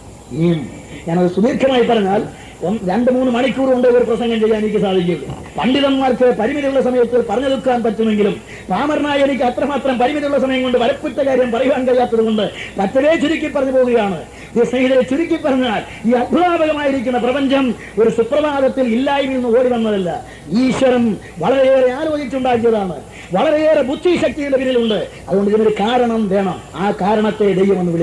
ഈ ഞാനത് സുദീർഘമായി പറഞ്ഞാൽ ഒന്ന് രണ്ട് മൂന്ന് മണിക്കൂർ കൊണ്ട് ഒരു പ്രസംഗം ചെയ്യാൻ എനിക്ക് സാധിക്കും പണ്ഡിതന്മാർക്ക് പരിമിതിയുള്ള സമയത്ത് പറഞ്ഞു നിൽക്കാൻ പറ്റുമെങ്കിലും പാമരനായ എനിക്ക് അത്രമാത്രം പരിമിതിയുള്ള സമയം കൊണ്ട് വലപ്പിട്ട കാര്യം പറയുവാൻ കഴിയാത്തത് കൊണ്ട് പറ്റവേ ചുരുക്കി പറഞ്ഞു പോവുകയാണ് ഈ സ്നേഹിതരെ ചുരുക്കി പറഞ്ഞാൽ ഈ അത്ഭുതാപകമായിരിക്കുന്ന പ്രപഞ്ചം ഒരു സുപ്രഭാതത്തിൽ ഇല്ലായ്മയിൽ നിന്ന് ഓടി വന്നതല്ല ഈശ്വരൻ വളരെയേറെ ആലോചിച്ചുണ്ടാക്കിയതാണ് വളരെയേറെ ബുദ്ധിശക്തിയുടെ പിന്നിലുണ്ട് അതുകൊണ്ട് ഇതിനൊരു കാരണം വേണം ആ കാരണത്തെ ദൈവം എന്ന് വിളിക്കുന്നു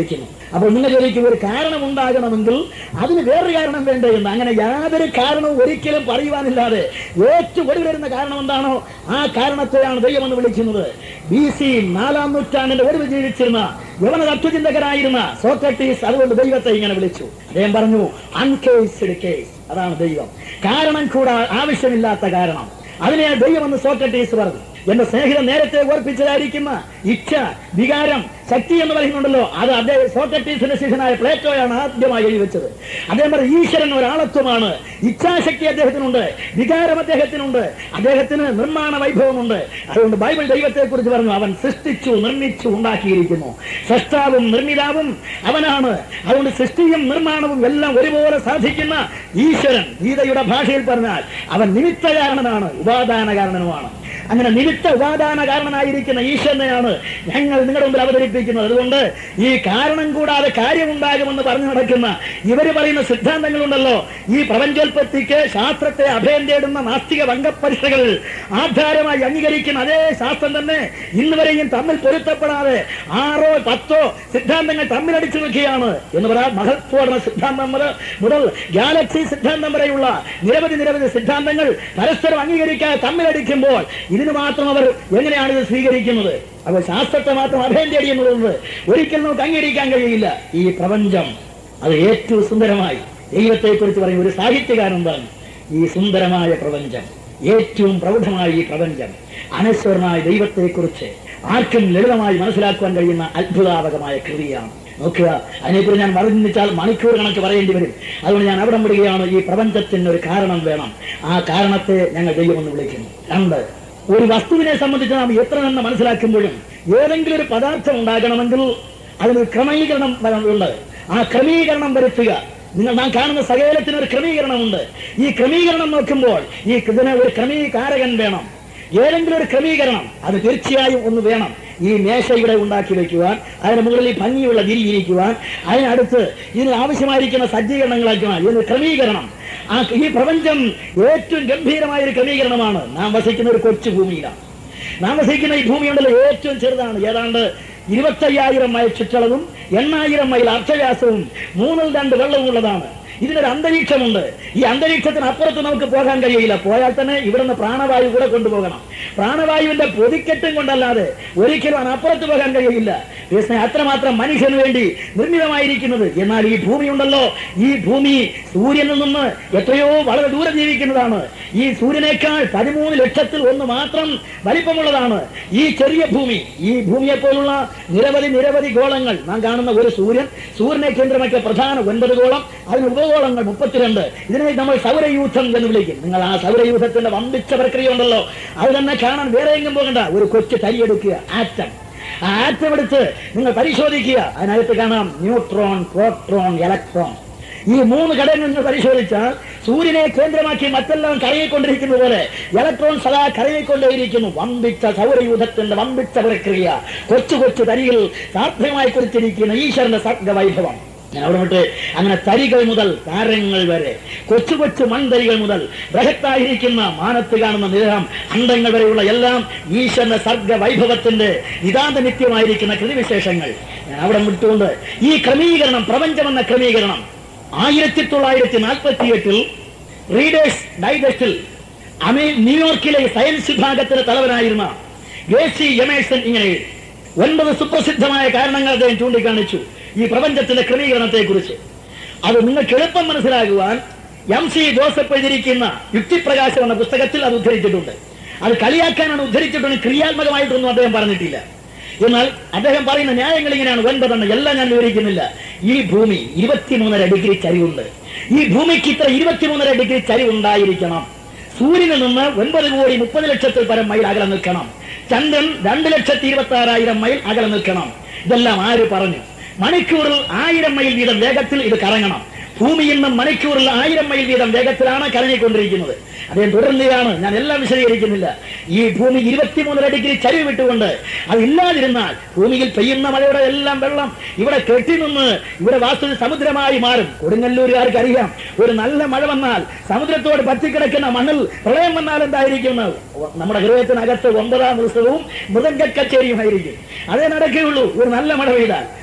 അപ്പോൾ നിങ്ങൾ ചോദിക്കും ഒരു കാരണം ഉണ്ടാകണമെങ്കിൽ അതിന് വേറൊരു കാരണം വേണ്ടേ എന്ന് അങ്ങനെ യാതൊരു കാരണവും ഒരിക്കലും പറയുവാനില്ലാതെ ഏറ്റവും ഒടുവിൽ വരുന്ന കാരണം എന്താണോ ആ കാരണത്തെയാണ് ദൈവം എന്ന് വിളിക്കുന്നത് ബി സി നാലാം നൂറ്റാണ്ടിന്റെ ഒടുവിൽ ജീവിച്ചിരുന്ന യവന തത്വചിന്തകരായിരുന്ന സോക്രട്ടീസ് അതുകൊണ്ട് ദൈവത്തെ ഇങ്ങനെ വിളിച്ചു അദ്ദേഹം പറഞ്ഞു അൺകേസ്ഡ് കേസ് അതാണ് ദൈവം കാരണം കൂടാ ആവശ്യമില്ലാത്ത കാരണം അതിനെ ദൈവം എന്ന് സോക്രട്ടീസ് പറഞ്ഞു എന്റെ സ്നേഹിതൻ നേരത്തെ ഓർപ്പിച്ചതായിരിക്കുന്ന ഇച്ഛ വികാരം ശക്തി എന്ന് പറയുന്നുണ്ടല്ലോ അത് അദ്ദേഹം സോക്രട്ടീസിന്റെ ശിഷ്യനായ പ്ലേറ്റോയാണ് ആദ്യമായി എഴുതി വെച്ചത് അദ്ദേഹം പറഞ്ഞു ഈശ്വരൻ ഒരാളത്വമാണ് ഇച്ഛാശക്തി അദ്ദേഹത്തിനുണ്ട് വികാരം അദ്ദേഹത്തിനുണ്ട് അദ്ദേഹത്തിന് നിർമ്മാണ വൈഭവമുണ്ട് അതുകൊണ്ട് ബൈബിൾ ദൈവത്തെ കുറിച്ച് പറഞ്ഞു അവൻ സൃഷ്ടിച്ചു നിർമ്മിച്ചു ഉണ്ടാക്കിയിരിക്കുന്നു സൃഷ്ടാവും നിർമ്മിതാവും അവനാണ് അതുകൊണ്ട് സൃഷ്ടിയും നിർമ്മാണവും എല്ലാം ഒരുപോലെ സാധിക്കുന്ന ഈശ്വരൻ ഗീതയുടെ ഭാഷയിൽ പറഞ്ഞാൽ അവൻ നിമിത്ത കാരണനാണ് ഉപാദാന കാരണനുമാണ് അങ്ങനെ നിമിത്ത ഉപാദാന കാരണനായിരിക്കുന്ന ഈശ്വരനെയാണ് ഞങ്ങൾ നിങ്ങളുടെ മുമ്പിൽ അവതരിപ്പിക്കുന്നത് അതുകൊണ്ട് ഈ കാരണം കൂടാതെ കാര്യമുണ്ടാകുമെന്ന് പറഞ്ഞു നടക്കുന്ന ഇവര് പറയുന്ന സിദ്ധാന്തങ്ങളുണ്ടല്ലോ ഈ പ്രപഞ്ചോൽപത്തിക്ക് ശാസ്ത്രത്തെ അഭയം തേടുന്ന നാസ്തിക വംഗപരിഷകൾ ആധാരമായി അംഗീകരിക്കുന്ന അതേ ശാസ്ത്രം തന്നെ ഇന്ന് വരെയും തമ്മിൽ പൊരുത്തപ്പെടാതെ ആറോ പത്തോ സിദ്ധാന്തങ്ങൾ തമ്മിലടിച്ചു വെക്കുകയാണ് എന്ന് പറയാം മഹത്വോടന സിദ്ധാന്തം മുതൽ മുതൽ ഗാലക്സി സിദ്ധാന്തം വരെയുള്ള നിരവധി നിരവധി സിദ്ധാന്തങ്ങൾ പരസ്പരം അംഗീകരിക്കാതെ തമ്മിലടിക്കുമ്പോൾ ഇതിന് മാത്രം അവർ എങ്ങനെയാണ് ഇത് സ്വീകരിക്കുന്നത് അപ്പോൾ ശാസ്ത്രത്തെ മാത്രം അഭയം തേടി എന്നുള്ളത് ഒരിക്കലും നമുക്ക് അംഗീകരിക്കാൻ കഴിയില്ല ഈ പ്രപഞ്ചം അത് ഏറ്റവും സുന്ദരമായി ദൈവത്തെക്കുറിച്ച് പറയുന്ന ഒരു സാഹിത്യകാരൻ എന്താണ് ഈ സുന്ദരമായ പ്രപഞ്ചം ഏറ്റവും പ്രൗഢമായ ഈ പ്രപഞ്ചം അനശ്വരനായ ദൈവത്തെക്കുറിച്ച് ആർക്കും ലളിതമായി മനസ്സിലാക്കുവാൻ കഴിയുന്ന അത്ഭുതാപകമായ കൃതിയാണ് നോക്കുക അതിനെക്കുറിച്ച് ഞാൻ വർണ്ണിച്ചാൽ മണിക്കൂർ കണക്ക് പറയേണ്ടി വരും അതുകൊണ്ട് ഞാൻ അവിടെ വിടുകയാണ് ഈ പ്രപഞ്ചത്തിന് ഒരു കാരണം വേണം ആ കാരണത്തെ ഞങ്ങൾ ദൈവമെന്ന് വിളിക്കുന്നു രണ്ട് ഒരു വസ്തുവിനെ സംബന്ധിച്ച് നാം എത്ര നന്ന് മനസ്സിലാക്കുമ്പോഴും ഏതെങ്കിലും ഒരു പദാർത്ഥം ഉണ്ടാകണമെങ്കിൽ അതിനൊരു ക്രമീകരണം ഉണ്ട് ആ ക്രമീകരണം വരുത്തുക നിങ്ങൾ നാം കാണുന്ന സകലത്തിന് ഒരു ക്രമീകരണമുണ്ട് ഈ ക്രമീകരണം നോക്കുമ്പോൾ ഈ ഇതിന് ഒരു ക്രമീകാരകൻ വേണം ഏതെങ്കിലും ഒരു ക്രമീകരണം അത് തീർച്ചയായും ഒന്ന് വേണം ഈ മേശ ഇവിടെ ഉണ്ടാക്കി വെക്കുവാൻ അതിന് മുകളിൽ ഈ ഭംഗിയുള്ള വിരിയിരിക്കുവാൻ അതിനടുത്ത് ഇതിന് ആവശ്യമായിരിക്കുന്ന സജ്ജീകരണങ്ങളാക്കുവാൻ ഇതിന് ക്രമീകരണം ആ ഈ പ്രപഞ്ചം ഏറ്റവും ഗംഭീരമായ ഒരു ക്രമീകരണമാണ് നാം വസിക്കുന്ന ഒരു കൊച്ചു ഭൂമിയിലാണ് നാം വസിക്കുന്ന ഈ ഭൂമിയുണ്ടല്ലോ ഏറ്റവും ചെറുതാണ് ഏതാണ്ട് ഇരുപത്തയ്യായിരം മൈൽ ചുറ്റളവും എണ്ണായിരം മൈൽ അർത്ഥവ്യാസവും മൂന്നിൽ രണ്ട് വെള്ളവും ഉള്ളതാണ് ഇതിനൊരു അന്തരീക്ഷമുണ്ട് ഈ അന്തരീക്ഷത്തിന് അപ്പുറത്ത് നമുക്ക് പോകാൻ കഴിയില്ല പോയാൽ തന്നെ ഇവിടുന്ന് പ്രാണവായു കൂടെ കൊണ്ടുപോകണം പ്രാണവായുവിന്റെ പൊതിക്കെട്ടും കൊണ്ടല്ലാതെ ഒരിക്കലും അതിനപ്പുറത്ത് പോകാൻ കഴിയില്ല യേശുവിനെ അത്രമാത്രം മനുഷ്യന് വേണ്ടി നിർമ്മിതമായിരിക്കുന്നത് എന്നാൽ ഈ ഭൂമി ഉണ്ടല്ലോ ഈ ഭൂമി സൂര്യനിൽ നിന്ന് എത്രയോ വളരെ ദൂരെ ജീവിക്കുന്നതാണ് ഈ സൂര്യനേക്കാൾ പതിമൂന്ന് ലക്ഷത്തിൽ ഒന്ന് മാത്രം വലിപ്പമുള്ളതാണ് ഈ ചെറിയ ഭൂമി ഈ ഭൂമിയെ പോലുള്ള നിരവധി നിരവധി ഗോളങ്ങൾ നാം കാണുന്ന ഒരു സൂര്യൻ സൂര്യനെ കേന്ദ്രമാക്കിയ പ്രധാന ഒൻപത് ഗോളം അതിന് ഉപഗോളങ്ങൾ മുപ്പത്തിരണ്ട് ഇതിനെ നമ്മൾ സൗരയൂഥം എന്ന് വിളിക്കും നിങ്ങൾ ആ സൗരയൂഥത്തിന്റെ വമ്പിച്ച പ്രക്രിയ ഉണ്ടല്ലോ അത് തന്നെ കാണാൻ വേറെ എങ്ങും പോകണ്ട ഒരു കൊച്ചു തരിയെടുക്കുക ആറ്റം ആ ആറ്റം എടുത്ത് നിങ്ങൾ പരിശോധിക്കുക അതിനകത്ത് കാണാം ന്യൂട്രോൺ പ്രോട്രോൺ ഇലക്ട്രോൺ ഈ മൂന്ന് ഘടകങ്ങൾ നിങ്ങൾ പരിശോധിച്ചാൽ സൂര്യനെ കേന്ദ്രമാക്കി മറ്റെല്ലാം കറങ്ങിക്കൊണ്ടിരിക്കുന്ന പോലെ ഇലക്ട്രോൺ സദാ കറങ്ങിക്കൊണ്ടേയിരിക്കുന്നു വമ്പിച്ച സൗരയൂഥത്തിന്റെ വമ്പിച്ച പ്രക്രിയ കൊച്ചു കൊച്ചു തരികൾ സാധ്യമായി കുറിച്ചിരിക്കുന്ന ഈശ്വരന്റെ സർഗവൈഭവം ഞാൻ അവിടെ വിട്ട് അങ്ങനെ തരികൾ മുതൽ താരങ്ങൾ വരെ കൊച്ചു കൊച്ചു മൺതരികൾ മുതൽ ബൃഹത്തായിരിക്കുന്ന മാനത്ത് കാണുന്ന നിരഹം അണ്ടങ്ങൾ വരെയുള്ള എല്ലാം ഈശ്വരന്റെ സർഗ വൈഭവത്തിന്റെ നിതാന്ത നിത്യമായിരിക്കുന്ന കൃതിവിശേഷങ്ങൾ ഞാൻ അവിടെ വിട്ടുകൊണ്ട് ഈ ക്രമീകരണം പ്രപഞ്ചമെന്ന ക്രമീകരണം ആയിരത്തി തൊള്ളായിരത്തി നാൽപ്പത്തി എട്ടിൽ റീഡേഴ്സ് ഡൈജസ്റ്റിൽ അമേ ന്യൂയോർക്കിലെ സയൻസ് വിഭാഗത്തിന്റെ തലവനായിരുന്ന ഗേസി എമേഴ്സൺ ഇങ്ങനെ എഴുതി. ഒൻപത് സുപ്രസിദ്ധമായ കാരണങ്ങൾ അദ്ദേഹം ചൂണ്ടിക്കാണിച്ചു ഈ പ്രപഞ്ചത്തിന്റെ ക്രമീകരണത്തെ കുറിച്ച് അത് നിങ്ങൾക്ക് എളുപ്പം മനസ്സിലാകുവാൻ എം സി ജോസഫ് എഴുതിയിരിക്കുന്ന യുക്തിപ്രകാശം എന്ന പുസ്തകത്തിൽ അത് ഉദ്ധരിച്ചിട്ടുണ്ട് അത് കളിയാക്കാനാണ് ഉദ്ധരിച്ചിട്ടുണ്ട് ക്രിയാത്മകമായിട്ടൊന്നും അദ്ദേഹം പറഞ്ഞിട്ടില്ല എന്നാൽ അദ്ദേഹം പറയുന്ന ന്യായങ്ങൾ ഇങ്ങനെയാണ് ഒൻപതെണ്ണം എല്ലാം ഞാൻ വിവരിക്കുന്നില്ല ഈ ഭൂമി ഇരുപത്തിമൂന്നര ഡിഗ്രി ചരിവുണ്ട് ഈ ഭൂമിക്ക് ഇത്ര ഇരുപത്തിമൂന്നര ഡിഗ്രി ചരിവുണ്ടായിരിക്കണം സൂര്യനിൽ നിന്ന് ഒൻപത് കോടി മുപ്പത് ലക്ഷത്തിൽ പരം മൈൽ അകലെ നിൽക്കണം ചന്ദ്രൻ രണ്ട് ലക്ഷത്തി ഇരുപത്തി ആറായിരം മൈൽ അകലെ നിൽക്കണം ഇതെല്ലാം ആര് പറഞ്ഞു മണിക്കൂറിൽ ആയിരം മൈൽ വീതം വേഗത്തിൽ ഇത് കറങ്ങണം ഭൂമിയിൽ നിന്നും മണിക്കൂറിൽ ആയിരം മൈൽ വീതം വേഗത്തിലാണ് കറങ്ങിക്കൊണ്ടിരിക്കുന്നത് അദ്ദേഹം തുടരുന്നതാണ് ഞാൻ എല്ലാം വിശദീകരിക്കുന്നില്ല ഈ ഭൂമി ഇരുപത്തിമൂന്നര ഡിഗ്രി ചരിവ് വിട്ടുകൊണ്ട് അത് ഇല്ലാതിരുന്നാൽ ഭൂമിയിൽ പെയ്യുന്ന മഴയുടെ എല്ലാം വെള്ളം ഇവിടെ കെട്ടി നിന്ന് ഇവിടെ വാസ്തു സമുദ്രമായി മാറും കൊടുങ്ങല്ലൂരുകാർക്ക് അറിയാം ഒരു നല്ല മഴ വന്നാൽ സമുദ്രത്തോട് പറ്റിക്കിടക്കുന്ന മണ്ണിൽ പ്രളയം വന്നാൽ എന്തായിരിക്കും എന്ന് നമ്മുടെ ഹൃദയത്തിനകത്ത് ഒമ്പതാം ദിവസവും മൃദംഗ കച്ചേരിയുമായിരിക്കും അതേ നടക്കുകയുള്ളൂ ഒരു നല്ല മഴ പെയ്താൽ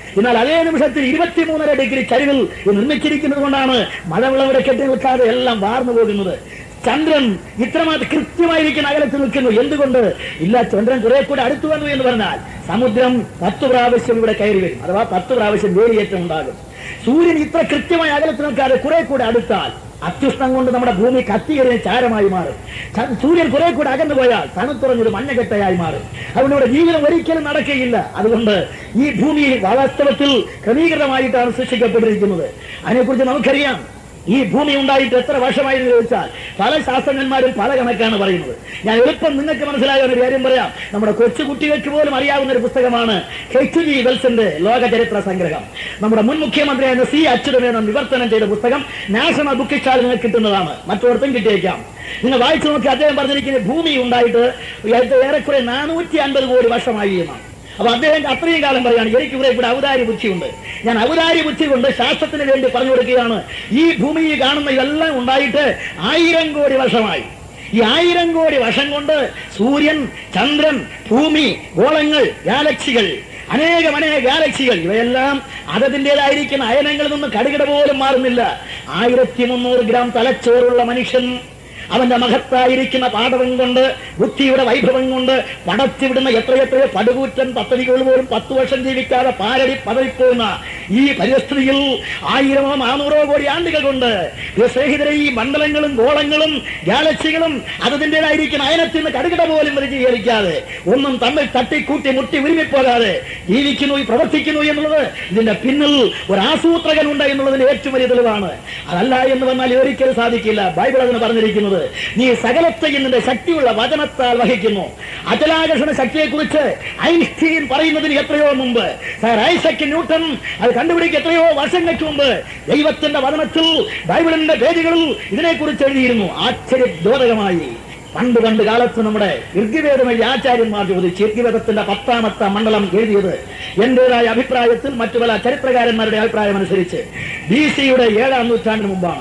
എന്നാൽ അതേ നിമിഷത്തിൽ ഇരുപത്തിമൂന്നര ഡിഗ്രി ചരിവിൽ ഇത് നിർമ്മിച്ചിരിക്കുന്നത് കൊണ്ടാണ് മഴവിളവിടെ കെട്ടി നിൽക്കാതെ എല്ലാം വാർന്നു പോകുന്നത് ചന്ദ്രൻ ഇത്രമാത്രം കൃത്യമായിരിക്കുന്ന അകലത്തിൽ നിൽക്കുന്നു എന്തുകൊണ്ട് ഇല്ല ചന്ദ്രൻ കുറെ കൂടെ അടുത്തു വന്നു എന്ന് പറഞ്ഞാൽ സമുദ്രം പത്ത് പ്രാവശ്യം ഇവിടെ കയറി വരും അഥവാ പത്ത് പ്രാവശ്യം വേലിയേറ്റം ഉണ്ടാകും സൂര്യൻ ഇത്ര കൃത്യമായി അകലത്തിൽ നിൽക്കാതെ കുറെ കൂടെ അടുത്താൽ അത്യുഷ്ണം കൊണ്ട് നമ്മുടെ ഭൂമി കത്തിയെറിയ ചാരമായി മാറും ച- സൂര്യൻ കുറെ കൂടെ അകന്നു പോയാൽ തണുത്തുറഞ്ഞൊരു മഞ്ഞക്കെട്ടയായി മാറും അതുകൊണ്ട് ഇവിടെ ജീവിതം ഒരിക്കലും നടക്കുകയില്ല അതുകൊണ്ട് ഈ ഭൂമി വാസ്തവത്തിൽ ക്രമീകൃതമായിട്ടാണ് സൃഷ്ടിക്കപ്പെട്ടിരിക്കുന്നത് അതിനെക്കുറിച്ച് നമുക്കറിയാം ഈ ഭൂമി ഉണ്ടായിട്ട് എത്ര വർഷമായി എന്ന് ചോദിച്ചാൽ പല ശാസ്ത്രജ്ഞന്മാരും പല കണക്കാണ് പറയുന്നത് ഞാൻ എളുപ്പം നിങ്ങൾക്ക് മനസ്സിലായ ഒരു കാര്യം പറയാം നമ്മുടെ കൊച്ചു കുട്ടികൾക്ക് പോലും അറിയാവുന്ന ഒരു പുസ്തകമാണ് എച്ച് ജി വെൽസിന്റെ ലോക ചരിത്ര സംഗ്രഹം നമ്മുടെ മുൻ മുഖ്യമന്ത്രിയായ സി അച്യുതമേനോൻ വിവർത്തനം ചെയ്ത പുസ്തകം നാഷണൽ ബുക്ക് സ്റ്റാളിൽ നിന്ന് കിട്ടുന്നതാണ് മറ്റൊരിടത്തും കിട്ടിയേക്കാം നിങ്ങൾ വായിച്ചു നോക്കി അദ്ദേഹം പറഞ്ഞിരിക്കുന്നത് ഭൂമി ഉണ്ടായിട്ട് ഏറെക്കുറെ നാനൂറ്റി അൻപത് കോടി വർഷമായി എന്നാണ് അപ്പൊ അദ്ദേഹം അത്രയും കാലം പറയാണ് എനിക്ക് ഇവിടെ ഇവിടെ ഔദാര്യ ബുദ്ധിയുണ്ട് ഞാൻ ഔദാര്യ ബുദ്ധി കൊണ്ട് ശാസ്ത്രത്തിന് വേണ്ടി പറഞ്ഞു കൊടുക്കുകയാണ് ഈ ഭൂമിയിൽ കാണുന്ന ഇതെല്ലാം ഉണ്ടായിട്ട് ആയിരം കോടി വർഷമായി ഈ ആയിരം കോടി വർഷം കൊണ്ട് സൂര്യൻ ചന്ദ്രൻ ഭൂമി ഗോളങ്ങൾ ഗാലക്സികൾ അനേകം അനേക ഗാലക്സികൾ ഇവയെല്ലാം അതതിൻ്റെതായിരിക്കുന്ന അയനങ്ങളിൽ നിന്ന് കടുകിട പോലും മാറുന്നില്ല ആയിരത്തി മുന്നൂറ് ഗ്രാം തലച്ചോറുള്ള മനുഷ്യൻ അവന്റെ മഹത്തായിരിക്കുന്ന പാഠവും കൊണ്ട് ബുദ്ധിയുടെ വൈഭവം കൊണ്ട് പടച്ചുവിടുന്ന എത്രയെത്രയോ പടുകൂറ്റൻ പദ്ധതികൾ പോലും പത്തു വർഷം ജീവിക്കാതെ പാരടി പതറിപ്പോകുന്ന ഈ പരിസ്ഥിതിയിൽ ആയിരമോ നാനൂറോ കോടി ആണ്ടുകൾ കൊണ്ട് ഈ സ്നേഹിതരെ ഈ മണ്ഡലങ്ങളും ഗോളങ്ങളും ഗാലക്സികളും അതതിൻ്റെതായിരിക്കുന്ന അയനത്തിൽ നിന്ന് കടുകിട പോലും വിചാരിക്കാതെ ഒന്നും തമ്മിൽ തട്ടിക്കൂട്ടി മുട്ടി ഉരുമിപ്പോകാതെ ജീവിക്കുന്നു പ്രവർത്തിക്കുന്നു എന്നുള്ളത് ഇതിന്റെ പിന്നിൽ ഒരു ആസൂത്രകൻ ഉണ്ട് എന്നുള്ളതിന്റെ ഏറ്റവും വലിയ തെളിവാണ് അതല്ല എന്ന് വന്നാൽ ഒരിക്കലും സാധിക്കില്ല ബൈബിൾ അതിന് പറഞ്ഞിരിക്കുന്നത് നീ സകലത്തെയും നിന്റെ ശക്തിയുള്ള വചനത്താൽ വഹിക്കുന്നു അചലാകർഷണ ശക്തിയെക്കുറിച്ച് ഐൻസ്റ്റീൻ പറയുന്നതിന് എത്രയോ മുമ്പ് സർ ഐസക് ന്യൂട്ടൺ അത് കണ്ടുപിടിക്കുക എത്രയോ വർഷങ്ങൾക്ക് മുമ്പ് ദൈവത്തിന്റെ വചനത്തിൽ ബൈബിളിന്റെ പേജുകളിൽ ഇതിനെക്കുറിച്ച് എഴുതിയിരുന്നു ആശ്ചര്യദ്യോതകമായി പണ്ട് പണ്ട് കാലത്ത് നമ്മുടെ ഋഗ്വേദം എഴുതിയ ആചാര്യന്മാർ ചോദിച്ചു ഋഗ്വേദത്തിന്റെ പത്താമത്തെ മണ്ഡലം എഴുതിയത് എന്റേതായ അഭിപ്രായത്തിൽ മറ്റു പല ചരിത്രകാരന്മാരുടെ അഭിപ്രായം അനുസരിച്ച് ബി സിയുടെ ഏഴാം നൂറ്റാണ്ടിന് മുമ്പാണ്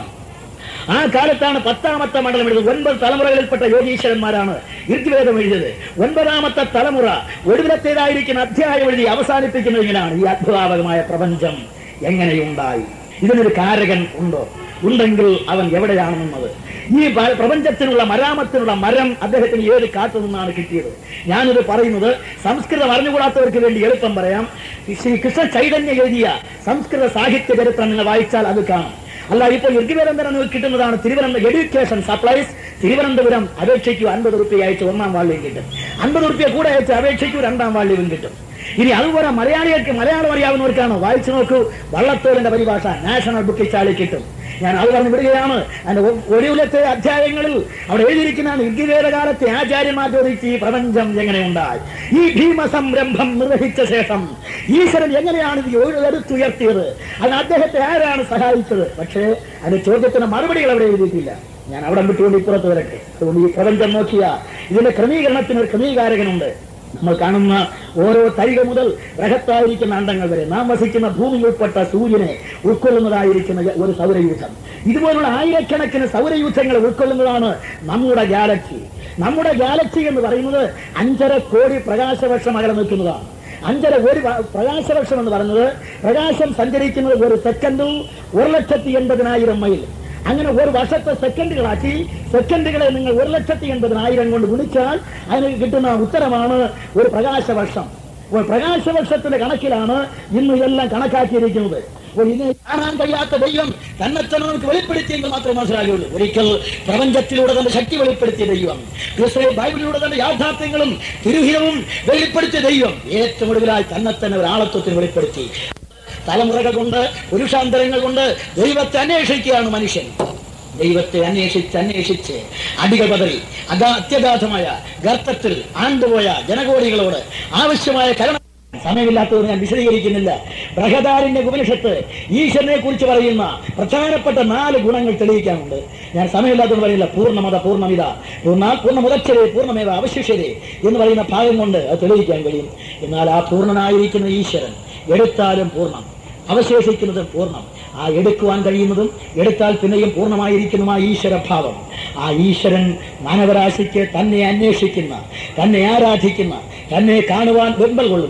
ആ കാലത്താണ് പത്താമത്തെ മണ്ഡലം എഴുതിയത് ഒൻപത് തലമുറകളിൽപ്പെട്ട യോഗീശ്വരന്മാരാണ് ഋഗ്വേദം എഴുതിയത് ഒൻപതാമത്തെ തലമുറ ഒടുവിലത്തേതായിരിക്കുന്ന അധ്യായം എഴുതി അവസാനിപ്പിക്കുന്നത് ഇങ്ങനെയാണ് ഈ അത്ഭുതാപകമായ പ്രപഞ്ചം എങ്ങനെയുണ്ടായി ഇതിനൊരു കാരകൻ ഉണ്ടോ ഉണ്ടെങ്കിൽ അവൻ എവിടെയാണെന്നത് ഈ പ- പ്രപഞ്ചത്തിനുള്ള മരാമത്തിനുള്ള മരം അദ്ദേഹത്തിന് ഏത് കാത്തു നിന്നാണ് കിട്ടിയത് ഞാനിത് പറയുന്നത് സംസ്കൃതം അറിഞ്ഞുകൂടാത്തവർക്ക് വേണ്ടി എളുപ്പം പറയാം ശ്രീ കൃഷ്ണ ചൈതന്യ എഴുതിയ സംസ്കൃത സാഹിത്യ ചരിത്രം നിങ്ങൾ വായിച്ചാൽ അത് കാണും അല്ല ഇപ്പോൾ ഋഗ്വേദന്തരം നിങ്ങൾക്ക് കിട്ടുന്നതാണ് തിരുവനന്തപുരം എഡ്യൂക്കേഷൻ സപ്ലൈസ് തിരുവനന്തപുരം അപേക്ഷയ്ക്ക് അൻപത് റുപ്യ അയച്ച് ഒന്നാം വാള്യം കിട്ടും അൻപത് റുപ്യ കൂടെ അയച്ച് അപേക്ഷയ്ക്ക് രണ്ടാം വാള്യവും കിട്ടും ഇനി അതുപോലെ മലയാളികൾക്ക് മലയാളം അറിയാവുന്നവർക്കാണ് വായിച്ചു നോക്കൂ വള്ളത്തോളിന്റെ പരിഭാഷ നാഷണൽ ബുക്ക് സ്റ്റാളിൽ കിട്ടും ഞാൻ അത് പറഞ്ഞു വിടുകയാണ് അതിന്റെ ഒ- ഒടുവിലത്തെ അധ്യായങ്ങളിൽ അവിടെ എഴുതിയിരിക്കുന്നതാണ് ഋഗ്വേദകാലത്തെ ആചാര്യന്മാർ ചോദിച്ച് ഈ പ്രപഞ്ചം എങ്ങനെയുണ്ടായി ഈ ഭീമസംരംഭം നിർവഹിച്ച ശേഷം ഈശ്വരൻ എങ്ങനെയാണ് ഇത് എടുത്തുയർത്തിയത് അതിന് അദ്ദേഹത്തെ ആരാണ് സഹായിച്ചത് പക്ഷേ അതിന്റെ ചോദ്യത്തിന് മറുപടികൾ അവിടെ എഴുതിയിട്ടില്ല ഞാൻ അവിടെ വിട്ടുകൊണ്ട് ഇപ്പുറത്ത് വരട്ടെ അതുകൊണ്ട് ഈ പ്രപഞ്ചം നോക്കിയ ഇതിന്റെ ക്രമീകരണത്തിന് ഒരു ക്രമീകാരകനുണ്ട് നമ്മൾ കാണുന്ന ഓരോ തരിക മുതൽ ബൃഹത്തായിരിക്കുന്ന അണ്ടങ്ങൾ വരെ നാം വസിക്കുന്ന ഭൂമി ഉൾപ്പെട്ട സൂര്യനെ ഉൾക്കൊള്ളുന്നതായിരിക്കുന്ന ഒരു സൗരയൂഥം ഇതുപോലുള്ള ആയിരക്കണക്കിന് സൗരയൂഥങ്ങൾ ഉൾക്കൊള്ളുന്നതാണ് നമ്മുടെ ഗാലക്സി നമ്മുടെ ഗാലക്സി എന്ന് പറയുന്നത് അഞ്ചര കോടി പ്രകാശവർഷം അകലെ നിൽക്കുന്നതാണ് അഞ്ചര ഒരു വ- പ്രകാശവർഷം എന്ന് പറയുന്നത് പ്രകാശം സഞ്ചരിക്കുന്നത് ഒരു സെക്കൻഡിൽ ഒരു ലക്ഷത്തി എൺപതിനായിരം മൈൽ അങ്ങനെ ഒരു വർഷത്തെ സെക്കൻഡുകളാക്കി സെക്കൻഡുകളെ നിങ്ങൾ ഒരു ലക്ഷത്തി എൺപതിനായിരം കൊണ്ട് ഗുണിച്ചാൽ അതിന് കിട്ടുന്ന ഉത്തരമാണ് ഒരു പ്രകാശവർഷം ഒരു പ്രകാശവർഷത്തിന്റെ കണക്കിലാണ് ഇന്ന് ഇതെല്ലാം കണക്കാക്കിയിരിക്കുന്നത് അപ്പോൾ ഇതിനെ കാണാൻ കഴിയാത്ത ദൈവം തന്നെ തന്നെ നമുക്ക് വെളിപ്പെടുത്തിയെങ്കിൽ മാത്രമേ മനസ്സിലാകുള്ളൂ ഒരിക്കൽ പ്രപഞ്ചത്തിലൂടെ തന്റെ ശക്തി വെളിപ്പെടുത്തിയ ദൈവം ക്രിസ്തു ബൈബിളിലൂടെ തന്റെ യാഥാർത്ഥ്യങ്ങളും തിരുഹിതവും വെളിപ്പെടുത്തിയ ദൈവം ഏറ്റവും ഒടുവിലായി തന്നെ തന്നെ ഒരു ആളത്വത്തിന് വെളിപ്പെടുത്തി തലമുറകൾ കൊണ്ട് പുരുഷാന്തരങ്ങൾ കൊണ്ട് ദൈവത്തെ അന്വേഷിക്കുകയാണ് മനുഷ്യൻ ദൈവത്തെ അന്വേഷിച്ച് അന്വേഷിച്ച് അടികൾ പതറി അഗാ അത്യഗാധമായ ഗർത്തത്തിൽ ആണ്ടുപോയ ജനകോടികളോട് ആവശ്യമായ കരുണ സമയമില്ലാത്തത് ഞാൻ വിശദീകരിക്കുന്നില്ല ബൃഹദാരിന്റെ ഉപനിഷത്ത് ഈശ്വരനെ കുറിച്ച് പറയുന്ന പ്രധാനപ്പെട്ട നാല് ഗുണങ്ങൾ തെളിയിക്കാനുണ്ട് ഞാൻ സമയമില്ലാത്തത് പറയില്ല പൂർണ്ണമത പൂർണ്ണമിത പൂർണ്ണ പൂർണ്ണമുദക്ഷരെ പൂർണ്ണമേവ അവശിഷ്യരെ എന്ന് പറയുന്ന ഭാഗം കൊണ്ട് അത് തെളിയിക്കാൻ കഴിയും എന്നാൽ ആ പൂർണ്ണനായിരിക്കുന്ന ഈശ്വരൻ എടുത്താലും പൂർണ്ണം അവശേഷിക്കുന്നതും പൂർണ്ണം ആ എടുക്കുവാൻ കഴിയുന്നതും എടുത്താൽ പിന്നെയും പൂർണ്ണമായിരിക്കുന്നതുമായ ഈശ്വരഭാവം ആ ഈശ്വരൻ മാനവരാശിക്ക് തന്നെ അന്വേഷിക്കുന്ന തന്നെ ആരാധിക്കുന്ന തന്നെ കാണുവാൻ വെമ്പൽ കൊള്ളുന്ന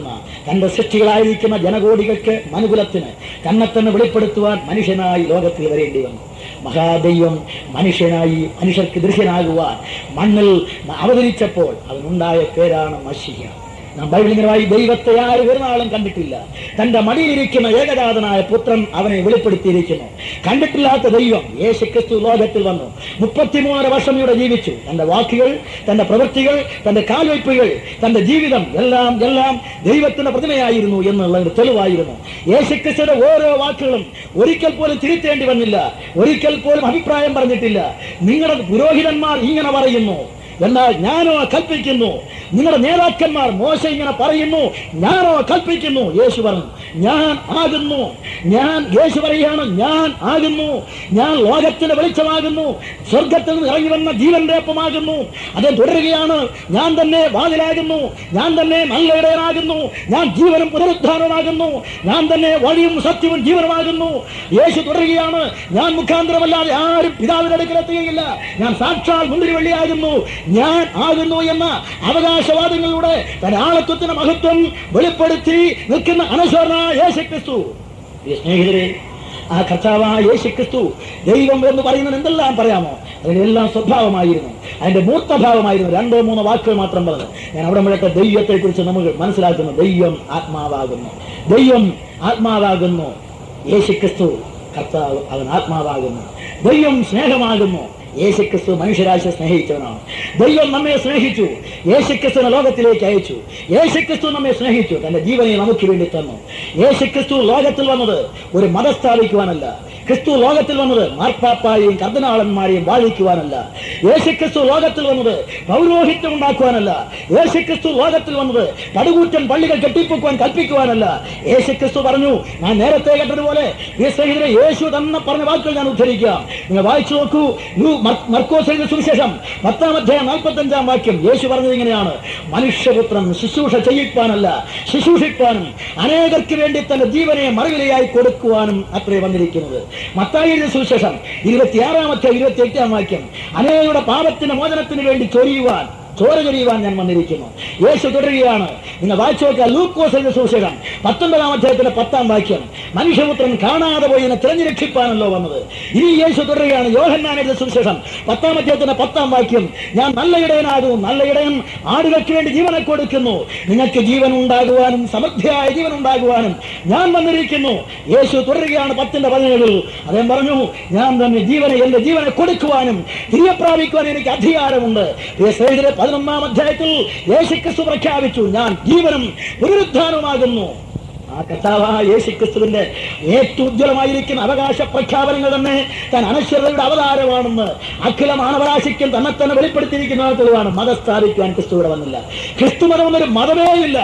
തന്റെ സൃഷ്ടികളായിരിക്കുന്ന ജനകോടികൾക്ക് മനുകുലത്തിന് കണ്ണത്തന്നെ വെളിപ്പെടുത്തുവാൻ മനുഷ്യനായി ലോകത്തിൽ വരേണ്ടി വന്നു മഹാദൈവം മനുഷ്യനായി മനുഷ്യർക്ക് ദൃശ്യനാകുവാൻ മണ്ണിൽ അവതരിച്ചപ്പോൾ അവനുണ്ടായ പേരാണ് മഷിയ നാം ബൈബിളിങ്ങനായി ദൈവത്തെ ആരും ഒരു നാളും കണ്ടിട്ടില്ല തന്റെ മടിയിലിരിക്കുന്ന ഏകജാതനായ പുത്രൻ അവനെ വെളിപ്പെടുത്തിയിരിക്കുന്നു കണ്ടിട്ടില്ലാത്ത ദൈവം യേശു ക്രിസ്തു ലോകത്തിൽ വന്നു മുപ്പത്തിമൂന്നര വർഷം ഇവിടെ ജീവിച്ചു തന്റെ വാക്കുകൾ തന്റെ പ്രവൃത്തികൾ തന്റെ കാൽവയ്പ്പുകൾ തന്റെ ജീവിതം എല്ലാം എല്ലാം ദൈവത്തിന്റെ പ്രതിമയായിരുന്നു എന്നുള്ളതിന് തെളിവായിരുന്നു യേശു ക്രിസ്തുയുടെ ഓരോ വാക്കുകളും ഒരിക്കൽ പോലും തിരുത്തേണ്ടി വന്നില്ല ഒരിക്കൽ പോലും അഭിപ്രായം പറഞ്ഞിട്ടില്ല നിങ്ങളുടെ പുരോഹിതന്മാർ ഇങ്ങനെ പറയുന്നു എന്നാൽ ഞാനോ കൽപ്പിക്കുന്നു നിങ്ങളുടെ നേതാക്കന്മാർ മോശ ഇങ്ങനെ പറയുന്നു ഞാനോ കൽപ്പിക്കുന്നു യേശു പറഞ്ഞു ഞാൻ ആകുന്നു ഞാൻ യേശു പറയുകയാണ് ഞാൻ ആകുന്നു ഞാൻ ലോകത്തിന്റെ വെളിച്ചമാകുന്നു സ്വർഗത്തിൽ നിന്ന് ഇറങ്ങി വന്ന ജീവന്റെ ഒപ്പമാകുന്നു അത് തുടരുകയാണ് ഞാൻ തന്നെ വാതിലാകുന്നു ഞാൻ തന്നെ നല്ല ഇടയനാകുന്നു ഞാൻ ജീവനും പുനരുദ്ധാനമാകുന്നു ഞാൻ തന്നെ വഴിയും സത്യവും ജീവനുമാകുന്നു യേശു തുടരുകയാണ് ഞാൻ മുഖാന്തരമല്ലാതെ ആരും പിതാവിന്റെ അടുക്കലെത്തുകയില്ല ഞാൻ സാക്ഷാൽ മുന്തിരി വെള്ളിയാകുന്നു ഞാൻ ആകുന്നു എന്ന അവകാശവാദങ്ങളിലൂടെ തന്റെ ആളത്വത്തിന്റെ മഹത്വം വെളിപ്പെടുത്തി നിൽക്കുന്ന അനശ്വരനായ യേശു ക്രിസ്തു ഈ സ്നേഹിതരെ ആ കർത്താവായ യേശു ക്രിസ്തു ദൈവം എന്ന് പറയുന്നത് എന്തെല്ലാം പറയാമോ അതിനെല്ലാം സ്വഭാവമായിരുന്നു അതിന്റെ മൂർത്തഭാവമായിരുന്നു രണ്ടോ മൂന്നോ വാക്കുകൾ മാത്രം പറഞ്ഞു ഞാൻ അവിടെ മുഴക്ക ദൈവത്തെ കുറിച്ച് നമുക്ക് മനസ്സിലാക്കുന്നു ദൈവം ആത്മാവാകുന്നു ദൈവം ആത്മാവാകുന്നു യേശു ക്രിസ്തു കർത്താവ് അവൻ ആത്മാവാകുന്നു ദൈവം സ്നേഹമാകുന്നു യേശുക്രിസ്തു മനുഷ്യരാശിയെ സ്നേഹിച്ചവനാണ് ദൈവം നമ്മെ സ്നേഹിച്ചു യേശുക്രിസ്തുവിനെ ലോകത്തിലേക്ക് അയച്ചു യേശുക്രിസ്തു നമ്മെ സ്നേഹിച്ചു തന്റെ ജീവനെ നമുക്ക് വേണ്ടി തന്നു യേശുക്രിസ്തു ലോകത്തിൽ വന്നത് ഒരു മതം സ്ഥാപിക്കുവാനല്ല ക്രിസ്തു ലോകത്തിൽ വന്നത് മാർപ്പാപ്പായെയും കർദനാളന്മാരെയും വാഴിക്കുവാനല്ല യേശുക്രിസ്തു ലോകത്തിൽ വന്നത് പൗരോഹിത്യം ഉണ്ടാക്കുവാനല്ല യേശുക്രിസ്തു ലോകത്തിൽ വന്നത് പടുകൂറ്റൻ പള്ളികൾ കെട്ടിപ്പൊക്കുവാൻ കൽപ്പിക്കുവാനല്ല യേശുക്രിസ്തു പറഞ്ഞു ഞാൻ നേരത്തെ കേട്ടതുപോലെ ഈ സ്നേഹിതരെ യേശു തന്നെ പറഞ്ഞ വാക്കുകൾ ഞാൻ ഉദ്ധരിക്കാം നിങ്ങൾ വായിച്ചു നോക്കൂ ലൂ- മർ- മർക്കോസ് എഴുതിയ സുവിശേഷം പത്താം അധ്യായം നാൽപ്പത്തി അഞ്ചാം വാക്യം യേശു പറഞ്ഞത് ഇങ്ങനെയാണ് മനുഷ്യപുത്രൻ ശുശ്രൂഷ ചെയ്യിപ്പാനല്ല ശുശ്രൂഷിപ്പാനും അനേകർക്ക് വേണ്ടി തന്റെ ജീവനെ മറുവിലയായി കൊടുക്കുവാനും അത്രേ വന്നിരിക്കുന്നത് മത്തായി എഴുതിയ സുവിശേഷം ഇരുപത്തിയാറാമത്തെ ഇരുപത്തി എട്ടാം വാക്യം അനേകരുടെ പാപത്തിന്റെ മോചനത്തിന് വേണ്ടി ചൊരിയുവാൻ ചോര ചൊരിയുവാൻ ഞാൻ വന്നിരിക്കുന്നു യേശു തുടരുകയാണ് നിങ്ങൾ വായിച്ചു നോക്കിയാൽ ലൂക്കോസ് എന്ന സുവിശേഷം പത്തൊൻപതാം അധ്യായത്തിന്റെ പത്താം വാക്യം മനുഷ്യപുത്രൻ കാണാതെ പോയി എന്നെ തിരഞ്ഞു രക്ഷിപ്പാനല്ലോ വന്നത് ഇനി യേശു തുടരുകയാണ് യോഹന്നാൻ എഴുതിയ സുവിശേഷം പത്താം അധ്യായത്തിന്റെ പത്താം വാക്യം ഞാൻ നല്ല ഇടയനാകും നല്ല ഇടയൻ ആടുകൾക്ക് വേണ്ടി ജീവനെ കൊടുക്കുന്നു നിങ്ങൾക്ക് ജീവൻ ഉണ്ടാകുവാനും സമൃദ്ധിയായ ജീവൻ ഉണ്ടാകുവാനും ഞാൻ വന്നിരിക്കുന്നു യേശു തുടരുകയാണ് പത്തിന്റെ പതിനേഴിൽ അദ്ദേഹം പറഞ്ഞു ഞാൻ തന്നെ ജീവനെ എന്റെ ജീവനെ കൊടുക്കുവാനും തിരികെ പ്രാപിക്കുവാനും എനിക്ക് അധികാരമുണ്ട് പ്രിയ സ്നേഹിതരെ പതിനൊന്നാം അധ്യായത്തിൽ യേശുക്രിസ്തു പ്രഖ്യാപിച്ചു ഞാൻ ജീവനും പുനരുദ്ധാനവുമാകുന്നു ആ കർത്താവായ യേശുക്രിസ്തുവിന്റെ ഏറ്റവും ഉജ്ജ്വലമായിരിക്കുന്ന അവകാശ പ്രഖ്യാപനങ്ങൾ തന്നെ താൻ അനശ്വരതയുടെ അവതാരമാണെന്ന് അഖില മാനവരാശിക്കും തന്നെ തന്നെ വെളിപ്പെടുത്തിയിരിക്കുന്ന തെളിവാണ് മതം സ്ഥാപിക്കുവാൻ ക്രിസ്തു ഇവിടെ വന്നില്ല ക്രിസ്തു മതം എന്നൊരു മതമേ ഇല്ല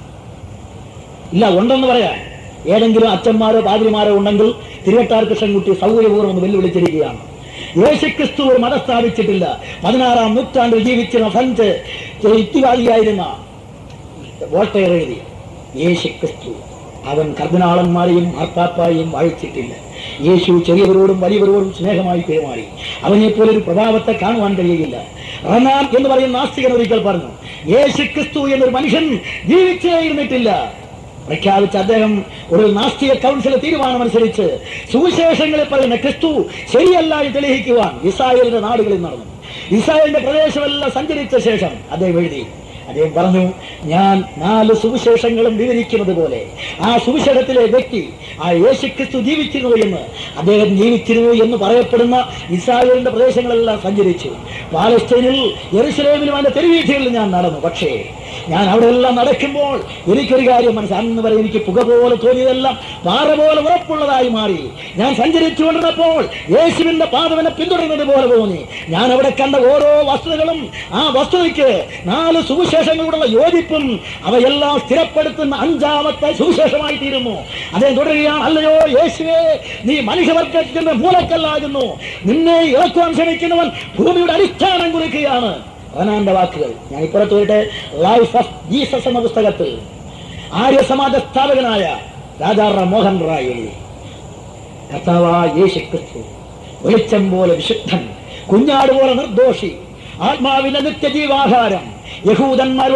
ഇല്ല ഉണ്ടെന്ന് പറയാൻ ഏതെങ്കിലും അച്ഛന്മാരോ പാതിരിമാരോ ഉണ്ടെങ്കിൽ തിരുവട്ടാർ കൃഷ്ണൻകുട്ടി സൗകര്യപൂർവ്വം ഒന്ന് വെല്ലുവിളിച്ചിരിക്കുകയാണ് യേശുക്രിസ്തു ഒരു മതം സ്ഥാപിച്ചിട്ടില്ല പതിനാറാം നൂറ്റാണ്ടിൽ ജീവിച്ചിരുന്ന ഫ്രഞ്ച് യുക്തിവാദിയായിരുന്ന വോൾട്ടയർ എഴുതി യേശുക്രിസ്തു അവൻ കർദിനാളന്മാരെയും മാർപ്പാപ്പായെയും വാഴിച്ചിട്ടില്ല യേശു ചെറിയവരോടും വലിയവരോടും സ്നേഹമായി പെരുമാറി അവനെ പോലെ ഒരു പ്രഭാവത്തെ കാണുവാൻ കഴിയുകയില്ല റനാൻ എന്ന് പറയുന്ന നാസ്തികൻ ഒരിക്കൽ പറഞ്ഞു യേശുക്രിസ്തു എന്നൊരു മനുഷ്യൻ ജീവിച്ചേ ഇരുന്നിട്ടില്ല പ്രഖ്യാപിച്ച അദ്ദേഹം ഒരു നാസ്തിക കൗൺസിൽ തീരുമാനമനുസരിച്ച് സുവിശേഷങ്ങളിൽ പറയുന്ന ക്രിസ്തു ശരിയല്ല എന്ന് തെളിയിക്കുവാൻ ഇസ്രായേലിന്റെ നാടുകളിൽ നടന്നു ഇസ്രായേലിന്റെ പ്രദേശമെല്ലാം സഞ്ചരിച്ച ശേഷം അദ്ദേഹം എഴുതി അദ്ദേഹം പറഞ്ഞു ഞാൻ നാല് സുവിശേഷങ്ങളും വിവരിക്കുന്നത് പോലെ ആ സുവിശേഷത്തിലെ വ്യക്തി ആ യേശുക്രിസ്തു ജീവിച്ചിരുന്നു എന്ന് അദ്ദേഹം ജീവിച്ചിരുന്നു എന്ന് പറയപ്പെടുന്ന ഇസ്രായേലിന്റെ പ്രദേശങ്ങളെല്ലാം സഞ്ചരിച്ചു പാലസ്തീനിൽ യെറുശലേമിലും അതിന്റെ തെരുവീഥികളിൽ ഞാൻ നടന്നു പക്ഷേ ഞാൻ അവിടെ എല്ലാം നടക്കുമ്പോൾ എനിക്കൊരു കാര്യം മനസ്സിൽ അന്ന് വരെ എനിക്ക് പുക പോലെ തോന്നിയതെല്ലാം പാറ പോലെ ഉറപ്പുള്ളതായി മാറി ഞാൻ സഞ്ചരിച്ചുകൊണ്ടിരുന്നപ്പോൾ യേശുവിന്റെ പാദവനെ പിന്തുടരുന്നത് പോലെ തോന്നി ഞാൻ അവിടെ കണ്ട ഓരോ വസ്തുതകളും ആ വസ്തുതയ്ക്ക് നാല് സുവിശേഷങ്ങളോടുള്ള യോജിപ്പും അവയെല്ലാം സ്ഥിരപ്പെടുത്തുന്ന അഞ്ചാമത്തെ സുവിശേഷമായി തീരുന്നു അതേ തുടരുകയാണ് അല്ലയോ യേശുവേ നീ മനുഷ്യവർഗത്തിന്റെ മൂലക്കല്ലാകുന്നു നിന്നെ ഇറക്കുവാൻ ശ്രമിക്കുന്നവൻ ഭൂമിയുടെ അടിസ്ഥാനം കുറിക്കുകയാണ് റനാന്റെ വാക്കുകൾ ഞാൻ ഇപ്പുറത്ത് പോയിട്ട് ലൈഫ് ഓഫ് ജീസസ് എന്ന പുസ്തകത്തിൽ ആര്യസമാജ സ്ഥാപകനായ രാജാറാം മോഹൻ റായ് എഴുതി കർത്താവായ യേശു ക്രിസ്തു വെളിച്ചം പോലെ വിശുദ്ധൻ കുഞ്ഞാട് പോലെ നിർദോഷി ആത്മാവിന്റെ നിത്യജീവാഹാരം യഹൂദന്മാരുടെയും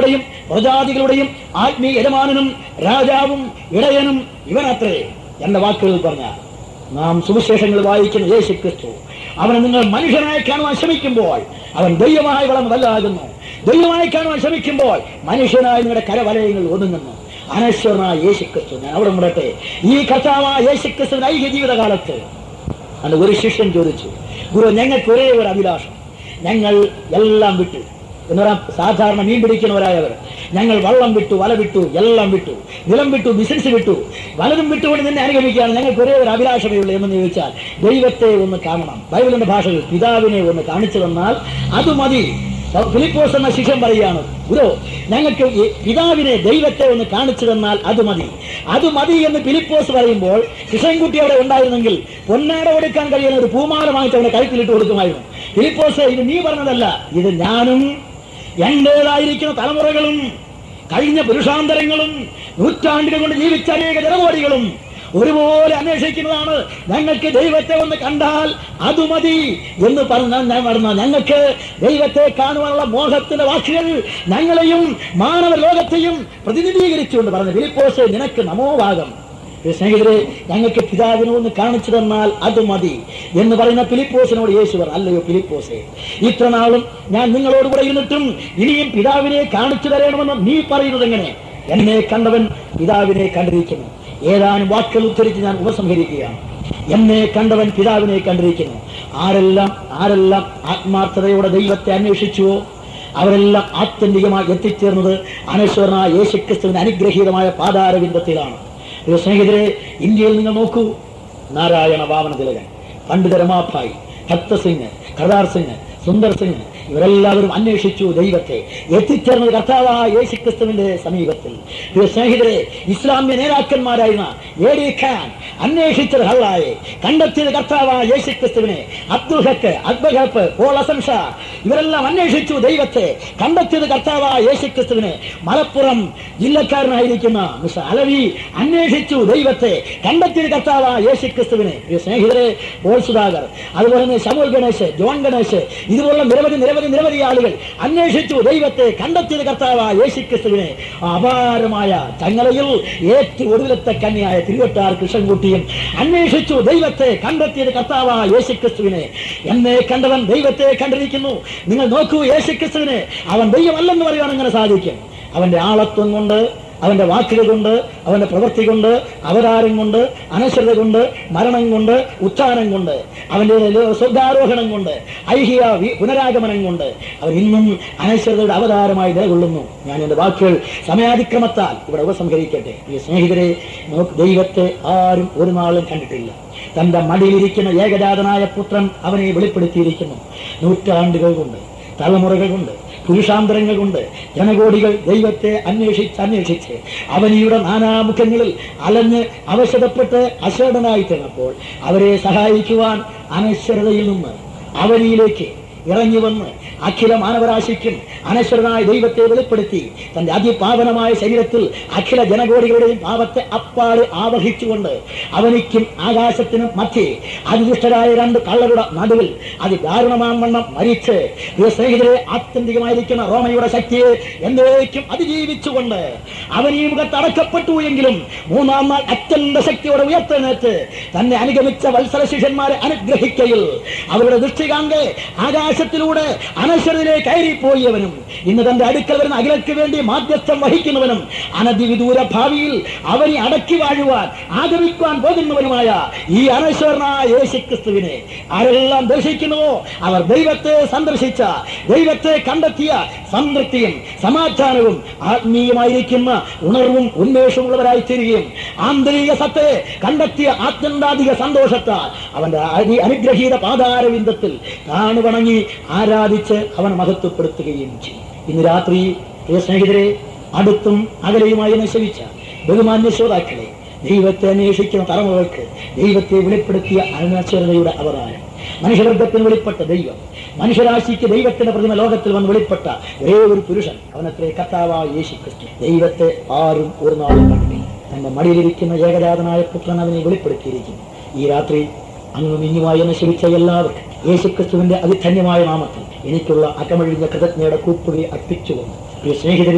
പ്രജാതികളുടെയും ആത്മീയ യജമാനനും രാജാവും ഇടയനും ഇവനത്രേ എന്ന വാക്കുകൾ പറഞ്ഞ നാം സുവിശേഷങ്ങൾ വായിക്കുന്ന യേശു ക്രിസ്തു അവനെ നിങ്ങൾ മനുഷ്യനായി കാണുവാൻ ശ്രമിക്കുമ്പോൾ അവൻ ദൈവമായി വളർന്നതല്ലാകുന്നു ദൈവമായി കാണുവാൻ ശ്രമിക്കുമ്പോൾ മനുഷ്യനായി നിങ്ങളുടെ കരവലയങ്ങൾ ഒതുങ്ങുന്നു അനശ്വരനായ യേശു ക്രിസ്തു ഞാൻ അവിടെ മുടട്ടെ ഈ കർത്താവായ യേശു ക്രിസ്തുവിന്റെ ഐക്യ ജീവിതകാലത്ത് അന്ന് ഒരു ശിഷ്യൻ ചോദിച്ചു ഗുരു ഞങ്ങൾക്ക് ഒരേ ഒരു അഭിലാഷം ഞങ്ങൾ എല്ലാം വിട്ടു എന്ന് പറയാൻ സാധാരണ മീൻ പിടിക്കുന്നവരായവർ ഞങ്ങൾ വള്ളം വിട്ടു വല വിട്ടു എല്ലാം വിട്ടു നിലം വിട്ടു ബിസിനസ് വിട്ടു വലതും വിട്ടുകൊണ്ട് നിന്നെ അനുഗമിക്കുകയാണ് ഞങ്ങൾക്ക് ഒരേ ഒരു അഭിലാഷമേ ഉള്ളൂ എന്ന് ചോദിച്ചാൽ ദൈവത്തെ ഒന്ന് കാണണം ബൈബിളിന്റെ ഭാഷയിൽ പിതാവിനെ ഒന്ന് കാണിച്ചു തന്നാൽ അത് മതി ഫിലിപ്പോസ് എന്ന ശിഷ്യൻ പറയുകയാണ് ഗുരു ഞങ്ങൾക്ക് ഈ പിതാവിനെ ദൈവത്തെ ഒന്ന് കാണിച്ചു തന്നാൽ അത് മതി അത് മതി എന്ന് ഫിലിപ്പോസ് പറയുമ്പോൾ കൃഷ്ണൻകുട്ടി അവിടെ ഉണ്ടായിരുന്നെങ്കിൽ പൊന്നാട കൊടുക്കാൻ കഴിയുന്ന ഒരു പൂമാല വാങ്ങിച്ച് അവനെ കഴുത്തിലിട്ട് കൊടുക്കുമായിരുന്നു ഫിലിപ്പോസ് ഇത് നീ പറഞ്ഞതല്ല ഇത് ഞാനും എന്റേതായിരിക്കുന്ന തലമുറകളും കഴിഞ്ഞ പുരുഷാന്തരങ്ങളും നൂറ്റാണ്ടുകൾ കൊണ്ട് ജീവിച്ച അനേക ജനകോടികളും ഒരുപോലെ അന്വേഷിക്കുന്നതാണ് ഞങ്ങൾക്ക് ദൈവത്തെ ഒന്ന് കണ്ടാൽ അത് മതി എന്ന് പറഞ്ഞ ഞാൻ പറഞ്ഞ ഞങ്ങൾക്ക് ദൈവത്തെ കാണുവാനുള്ള മോഹത്തിന്റെ വാക്കുകൾ ഞങ്ങളെയും മാനവ ലോകത്തെയും പ്രതിനിധീകരിച്ചുകൊണ്ട് പറഞ്ഞു ഫിലിപ്പോസ് നിനക്ക് നമോഭാഗം പ്രിയ സ്നേഹിതരെ ഞങ്ങൾക്ക് പിതാവിനെ ഒന്ന് കാണിച്ചു തന്നാൽ അത് മതി എന്ന് പറയുന്ന ഫിലിപ്പോസിനോട് യേശു പറഞ്ഞു അല്ലയോ ഫിലിപ്പോസെ ഇത്ര നാളും ഞാൻ നിങ്ങളോട് കൂടെ ഇരുന്നിട്ടും ഇനിയും പിതാവിനെ കാണിച്ചു തരണമെന്ന് നീ പറയുന്നത് എങ്ങനെ എന്നെ കണ്ടവൻ പിതാവിനെ കണ്ടിരിക്കുന്നു ഏതാനും വാക്കുകൾ ഉദ്ധരിച്ച് ഞാൻ ഉപസംഹരിക്കുകയാണ് എന്നെ കണ്ടവൻ പിതാവിനെ കണ്ടിരിക്കുന്നു ആരെല്ലാം ആരെല്ലാം ആത്മാർത്ഥതയോടെ ദൈവത്തെ അന്വേഷിച്ചുവോ അവരെല്ലാം ആത്യന്തികമായി എത്തിച്ചേർന്നത് അനശ്വരനായ യേശുക്രിസ്തുവിന്റെ അനുഗ്രഹീതമായ പാതാരവിന്ദത്തിലാണ് പ്രിയ സ്നേഹിതരെ ഇന്ത്യയിൽ നിങ്ങൾ നോക്കൂ നാരായണ വാമന തിലകൻ പണ്ഡിത രമാഭായി ഭക്ത സിംഗ് കർദാർ സിംഗ് സുന്ദർ സിംഗ് ഇവരെല്ലാവരും അന്വേഷിച്ചു ദൈവത്തെ എത്തിച്ചേർന്നത് കർത്താവായ യേശുക്രിസ്തുവിന്റെ സമീപത്തിൽ പ്രിയ സ്നേഹിതരെ ഇസ്ലാമ്യ നേതാക്കന്മാരായിരുന്ന എ ഡി ഖാൻ അന്വേഷിച്ചത് ഹള്ളായെ കണ്ടെത്തിയത് കർത്താവായ യേശുക്രിസ്തുവിനെ അബ്ദുൽ ഹക്ക് അക്ബർ ഹപ്പ് പോൾ അസം ഷാ ഇവരെല്ലാം അന്വേഷിച്ചു ദൈവത്തെ കണ്ടെത്തിയത് കർത്താവായ യേശുക്രിസ്തുവിനെ മലപ്പുറം ജില്ലക്കാരനായിരിക്കുന്ന മിസ്റ്റർ അലവി അന്വേഷിച്ചു ദൈവത്തെ കണ്ടെത്തിയത് കർത്താവായ യേശുക്രിസ്തുവിനെ പ്രിയ സ്നേഹിതരെ പോൾ സുധാകർ അതുപോലെ തന്നെ ശമുൽ ഗണേശ് ജോൺ ഗണേശ് ഇതുപോലുള്ള നിരവധി നിരവധി നിരവധി ആളുകൾ അന്വേഷിച്ചു ദൈവത്തെ കണ്ടെത്തിയത് കർത്താവായ യേശുക്രിസ്തുവിനെ അപാരമായ ചങ്ങലയിൽ ഏറ്റവും ഒടുവിലത്തെ കന്യായ തിരുവട്ടാർ കൃഷ്ണൻകുട്ടിയും അന്വേഷിച്ചു ദൈവത്തെ കണ്ടെത്തിയത് കർത്താവായ യേശുക്രിസ്തുവിനെ എന്നെ കണ്ടവൻ ദൈവത്തെ കണ്ടിരിക്കുന്നു നിങ്ങൾ നോക്കൂ യേശുക്രിസ്തുവിനെ അവൻ ദൈവമല്ലെന്ന് പറയുവാൻ എങ്ങനെ സാധിക്കും അവന്റെ ആളത്വം കൊണ്ട് അവന്റെ വാക്കുകൾ കൊണ്ട് അവന്റെ പ്രവൃത്തി കൊണ്ട് അവതാരം കൊണ്ട് അനശ്വരത കൊണ്ട് മരണം കൊണ്ട് ഉത്ഥാനം കൊണ്ട് അവന്റെ സ്വർഗാരോഹണം കൊണ്ട് ഐഹിക വി- പുനരാഗമനം കൊണ്ട് അവൻ ഇന്നും അനശ്വരതയുടെ അവതാരമായി നിലകൊള്ളുന്നു ഞാൻ എന്റെ വാക്കുകൾ സമയാതിക്രമത്താൽ ഇവിടെ ഉപസംഹരിക്കട്ടെ ഈ സ്നേഹിതരെ നോക്ക് ദൈവത്തെ ആരും ഒരു നാളും കണ്ടിട്ടില്ല തന്റെ മടിയിലിരിക്കുന്ന ഏകജാതനായ പുത്രൻ അവനെ വെളിപ്പെടുത്തിയിരിക്കുന്നു നൂറ്റാണ്ടുകൾ കൊണ്ട് തലമുറകൾ കൊണ്ട് പുരുഷാന്തരങ്ങൾ കൊണ്ട് ജനകോടികൾ ദൈവത്തെ അന്വേഷിച്ച് അന്വേഷിച്ച് അവനിയുടെ നാനാമുഖങ്ങളിൽ അലഞ്ഞ് അവശതപ്പെട്ട് അശരണനായി തീർന്നപ്പോൾ അവരെ സഹായിക്കുവാൻ അനശ്വരതയിൽ നിന്ന് അവനിയിലേക്ക് ഇറങ്ങി വന്ന് അഖില മാനവരാശിക്കും അനശ്വരനായ ദൈവത്തെ വെളിപ്പെടുത്തി തന്റെ അതിപാവനമായ ശരീരത്തിൽ അഖില ജനകോടികളുടെയും പാപത്തെ അപ്പാടെ ആവഹിച്ചുകൊണ്ട് അവനിക്കും ആകാശത്തിനും മധ്യേ അതിദുഷ്ടരായ രണ്ട് കള്ളരുടെ നടുവിൽ അതിദാരുണമാം വണ്ണം മരിച്ച് ഈ സ്നേഹിതരെ ആത്യന്തികമായിരിക്കുന്ന റോമയുടെ ശക്തിയെ എന്നേക്കും അതിജീവിച്ചുകൊണ്ട് അവൻ ഈ മുഖത്ത് അടക്കപ്പെട്ടു എങ്കിലും മൂന്നാം നാൾ അത്യന്ത ശക്തിയോടെ ഉയർത്തെഴുന്നേറ്റ് തന്നെ അനുഗമിച്ച വത്സര ശിഷ്യന്മാരെ അനുഗ്രഹിക്കയിൽ അവരുടെ ദൃഷ്ടി കാണെ ആകാശത്തിലൂടെ അനശ്വരത്തിലേക്ക് കയറിപ്പോയവനും ഇന്ന് തന്റെ അടുക്കൽ വരുന്ന അഖിലർക്ക് വേണ്ടി മാധ്യസ്ഥം വഹിക്കുന്നവനും അനധിവിദൂര ഭാവിയിൽ അവനെ അടക്കി വാഴുവാൻ ആഗമിക്കുവാൻ പോകുന്നവനുമായ ഈ അനശ്വരനായ യേശുക്രിസ്തുവിനെ ആരെല്ലാം ദർശിക്കുന്നുവോ അവർ ദൈവത്തെ സന്ദർശിച്ച ദൈവത്തെ കണ്ടെത്തിയ സംതൃപ്തിയും സമാധാനവും ആത്മീയമായിരിക്കുന്ന ഉണർവും ഉന്മേഷമുള്ളവരായി തീരുകയും ആന്തരിക സത്തയെ കണ്ടെത്തിയ ആത്യന്താധിക സന്തോഷത്താൽ അവന്റെ അതി- അനുഗ്രഹീത പാതാരവിന്ദത്തിൽ കാണുവണങ്ങി ആരാധിച്ച് അവൻ മഹത്വപ്പെടുത്തുകയും ചെയ്യും ഇന്ന് രാത്രി പ്രിയ സ്നേഹിതരെ അടുത്തും അകലെയുമായി നശിച്ച ബഹുമാന്യ ശ്രോതാക്കളെ ദൈവത്തെ അന്വേഷിക്കുന്ന തലമുറകൾക്ക് ദൈവത്തെ വെളിപ്പെടുത്തിയ അനശ്വരതയുടെ അവതാരം മനുഷ്യവർഗത്തിന് വെളിപ്പെട്ട ദൈവം മനുഷ്യരാശിക്ക് ദൈവത്തിന്റെ പ്രതിമ ലോകത്തിൽ വന്ന് വെളിപ്പെട്ട ഒരേ ഒരു പുരുഷൻ അവനത്രേ കർത്താവായ യേശു ക്രിസ്തു ദൈവത്തെ ആരും ഒരു നാളും കണ്ടിട്ടില്ല തന്റെ മടിയിലിരിക്കുന്ന ഏകജാതനായ പുത്രൻ അവനെ വെളിപ്പെടുത്തിയിരിക്കുന്നു ഈ രാത്രി അങ്ങും ഇങ്ങുമായി നശിച്ച എല്ലാവർക്കും യേശുക്രിസ്തുവിന്റെ അതിധന്യമായ നാമത്തിൽ എനിക്കുള്ള അകമഴിഞ്ഞ കൃതജ്ഞയുടെ കൂപ്പുകയെ അർപ്പിച്ചുകൊണ്ട് പ്രിയ സ്നേഹിതരെ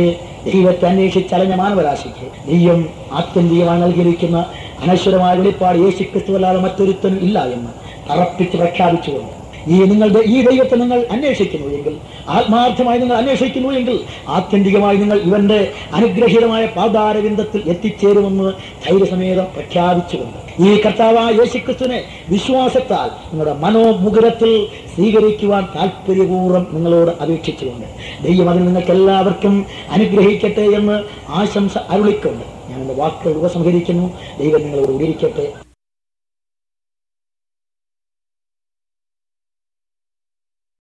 ദൈവത്തെ അന്വേഷിച്ചലഞ്ഞ മാനവരാശിക്ക് ദൈവം ആത്യന്തികമായി നൽകിയിരിക്കുന്ന അനശ്വരമായ വെളിപ്പാട് യേശു ക്രിസ്തുവല്ലാതെ മറ്റൊരുത്തനും ഇല്ല എന്ന് തറപ്പിച്ച് പ്രഖ്യാപിച്ചുകൊണ്ട് ഈ നിങ്ങളുടെ ഈ ദൈവത്തെ നിങ്ങൾ അന്വേഷിക്കുന്നു എങ്കിൽ ആത്മാർത്ഥമായി നിങ്ങൾ അന്വേഷിക്കുന്നു എങ്കിൽ ആത്യന്തികമായി നിങ്ങൾ ഇവന്റെ അനുഗ്രഹീതമായ പാതാരവിന്ദത്തിൽ എത്തിച്ചേരുമെന്ന് ധൈര്യസമേതം പ്രഖ്യാപിച്ചുകൊണ്ട് ഈ കർത്താവായ യേശുക്രിസ്തുവിനെ വിശ്വാസത്താൽ നിങ്ങളുടെ മനോമുകുരത്തിൽ സ്വീകരിക്കുവാൻ താല്പര്യപൂർവ്വം നിങ്ങളോട് അപേക്ഷിച്ചുകൊണ്ട് ദൈവം അതിൽ നിങ്ങൾക്ക് എല്ലാവർക്കും അനുഗ്രഹിക്കട്ടെ എന്ന് ആശംസ അരുളിക്കൊണ്ട് ഞാൻ എൻ്റെ വാക്കുകൾ ഉപസംഹരിക്കുന്നു ദൈവം നിങ്ങളോട് ഇരിക്കട്ടെ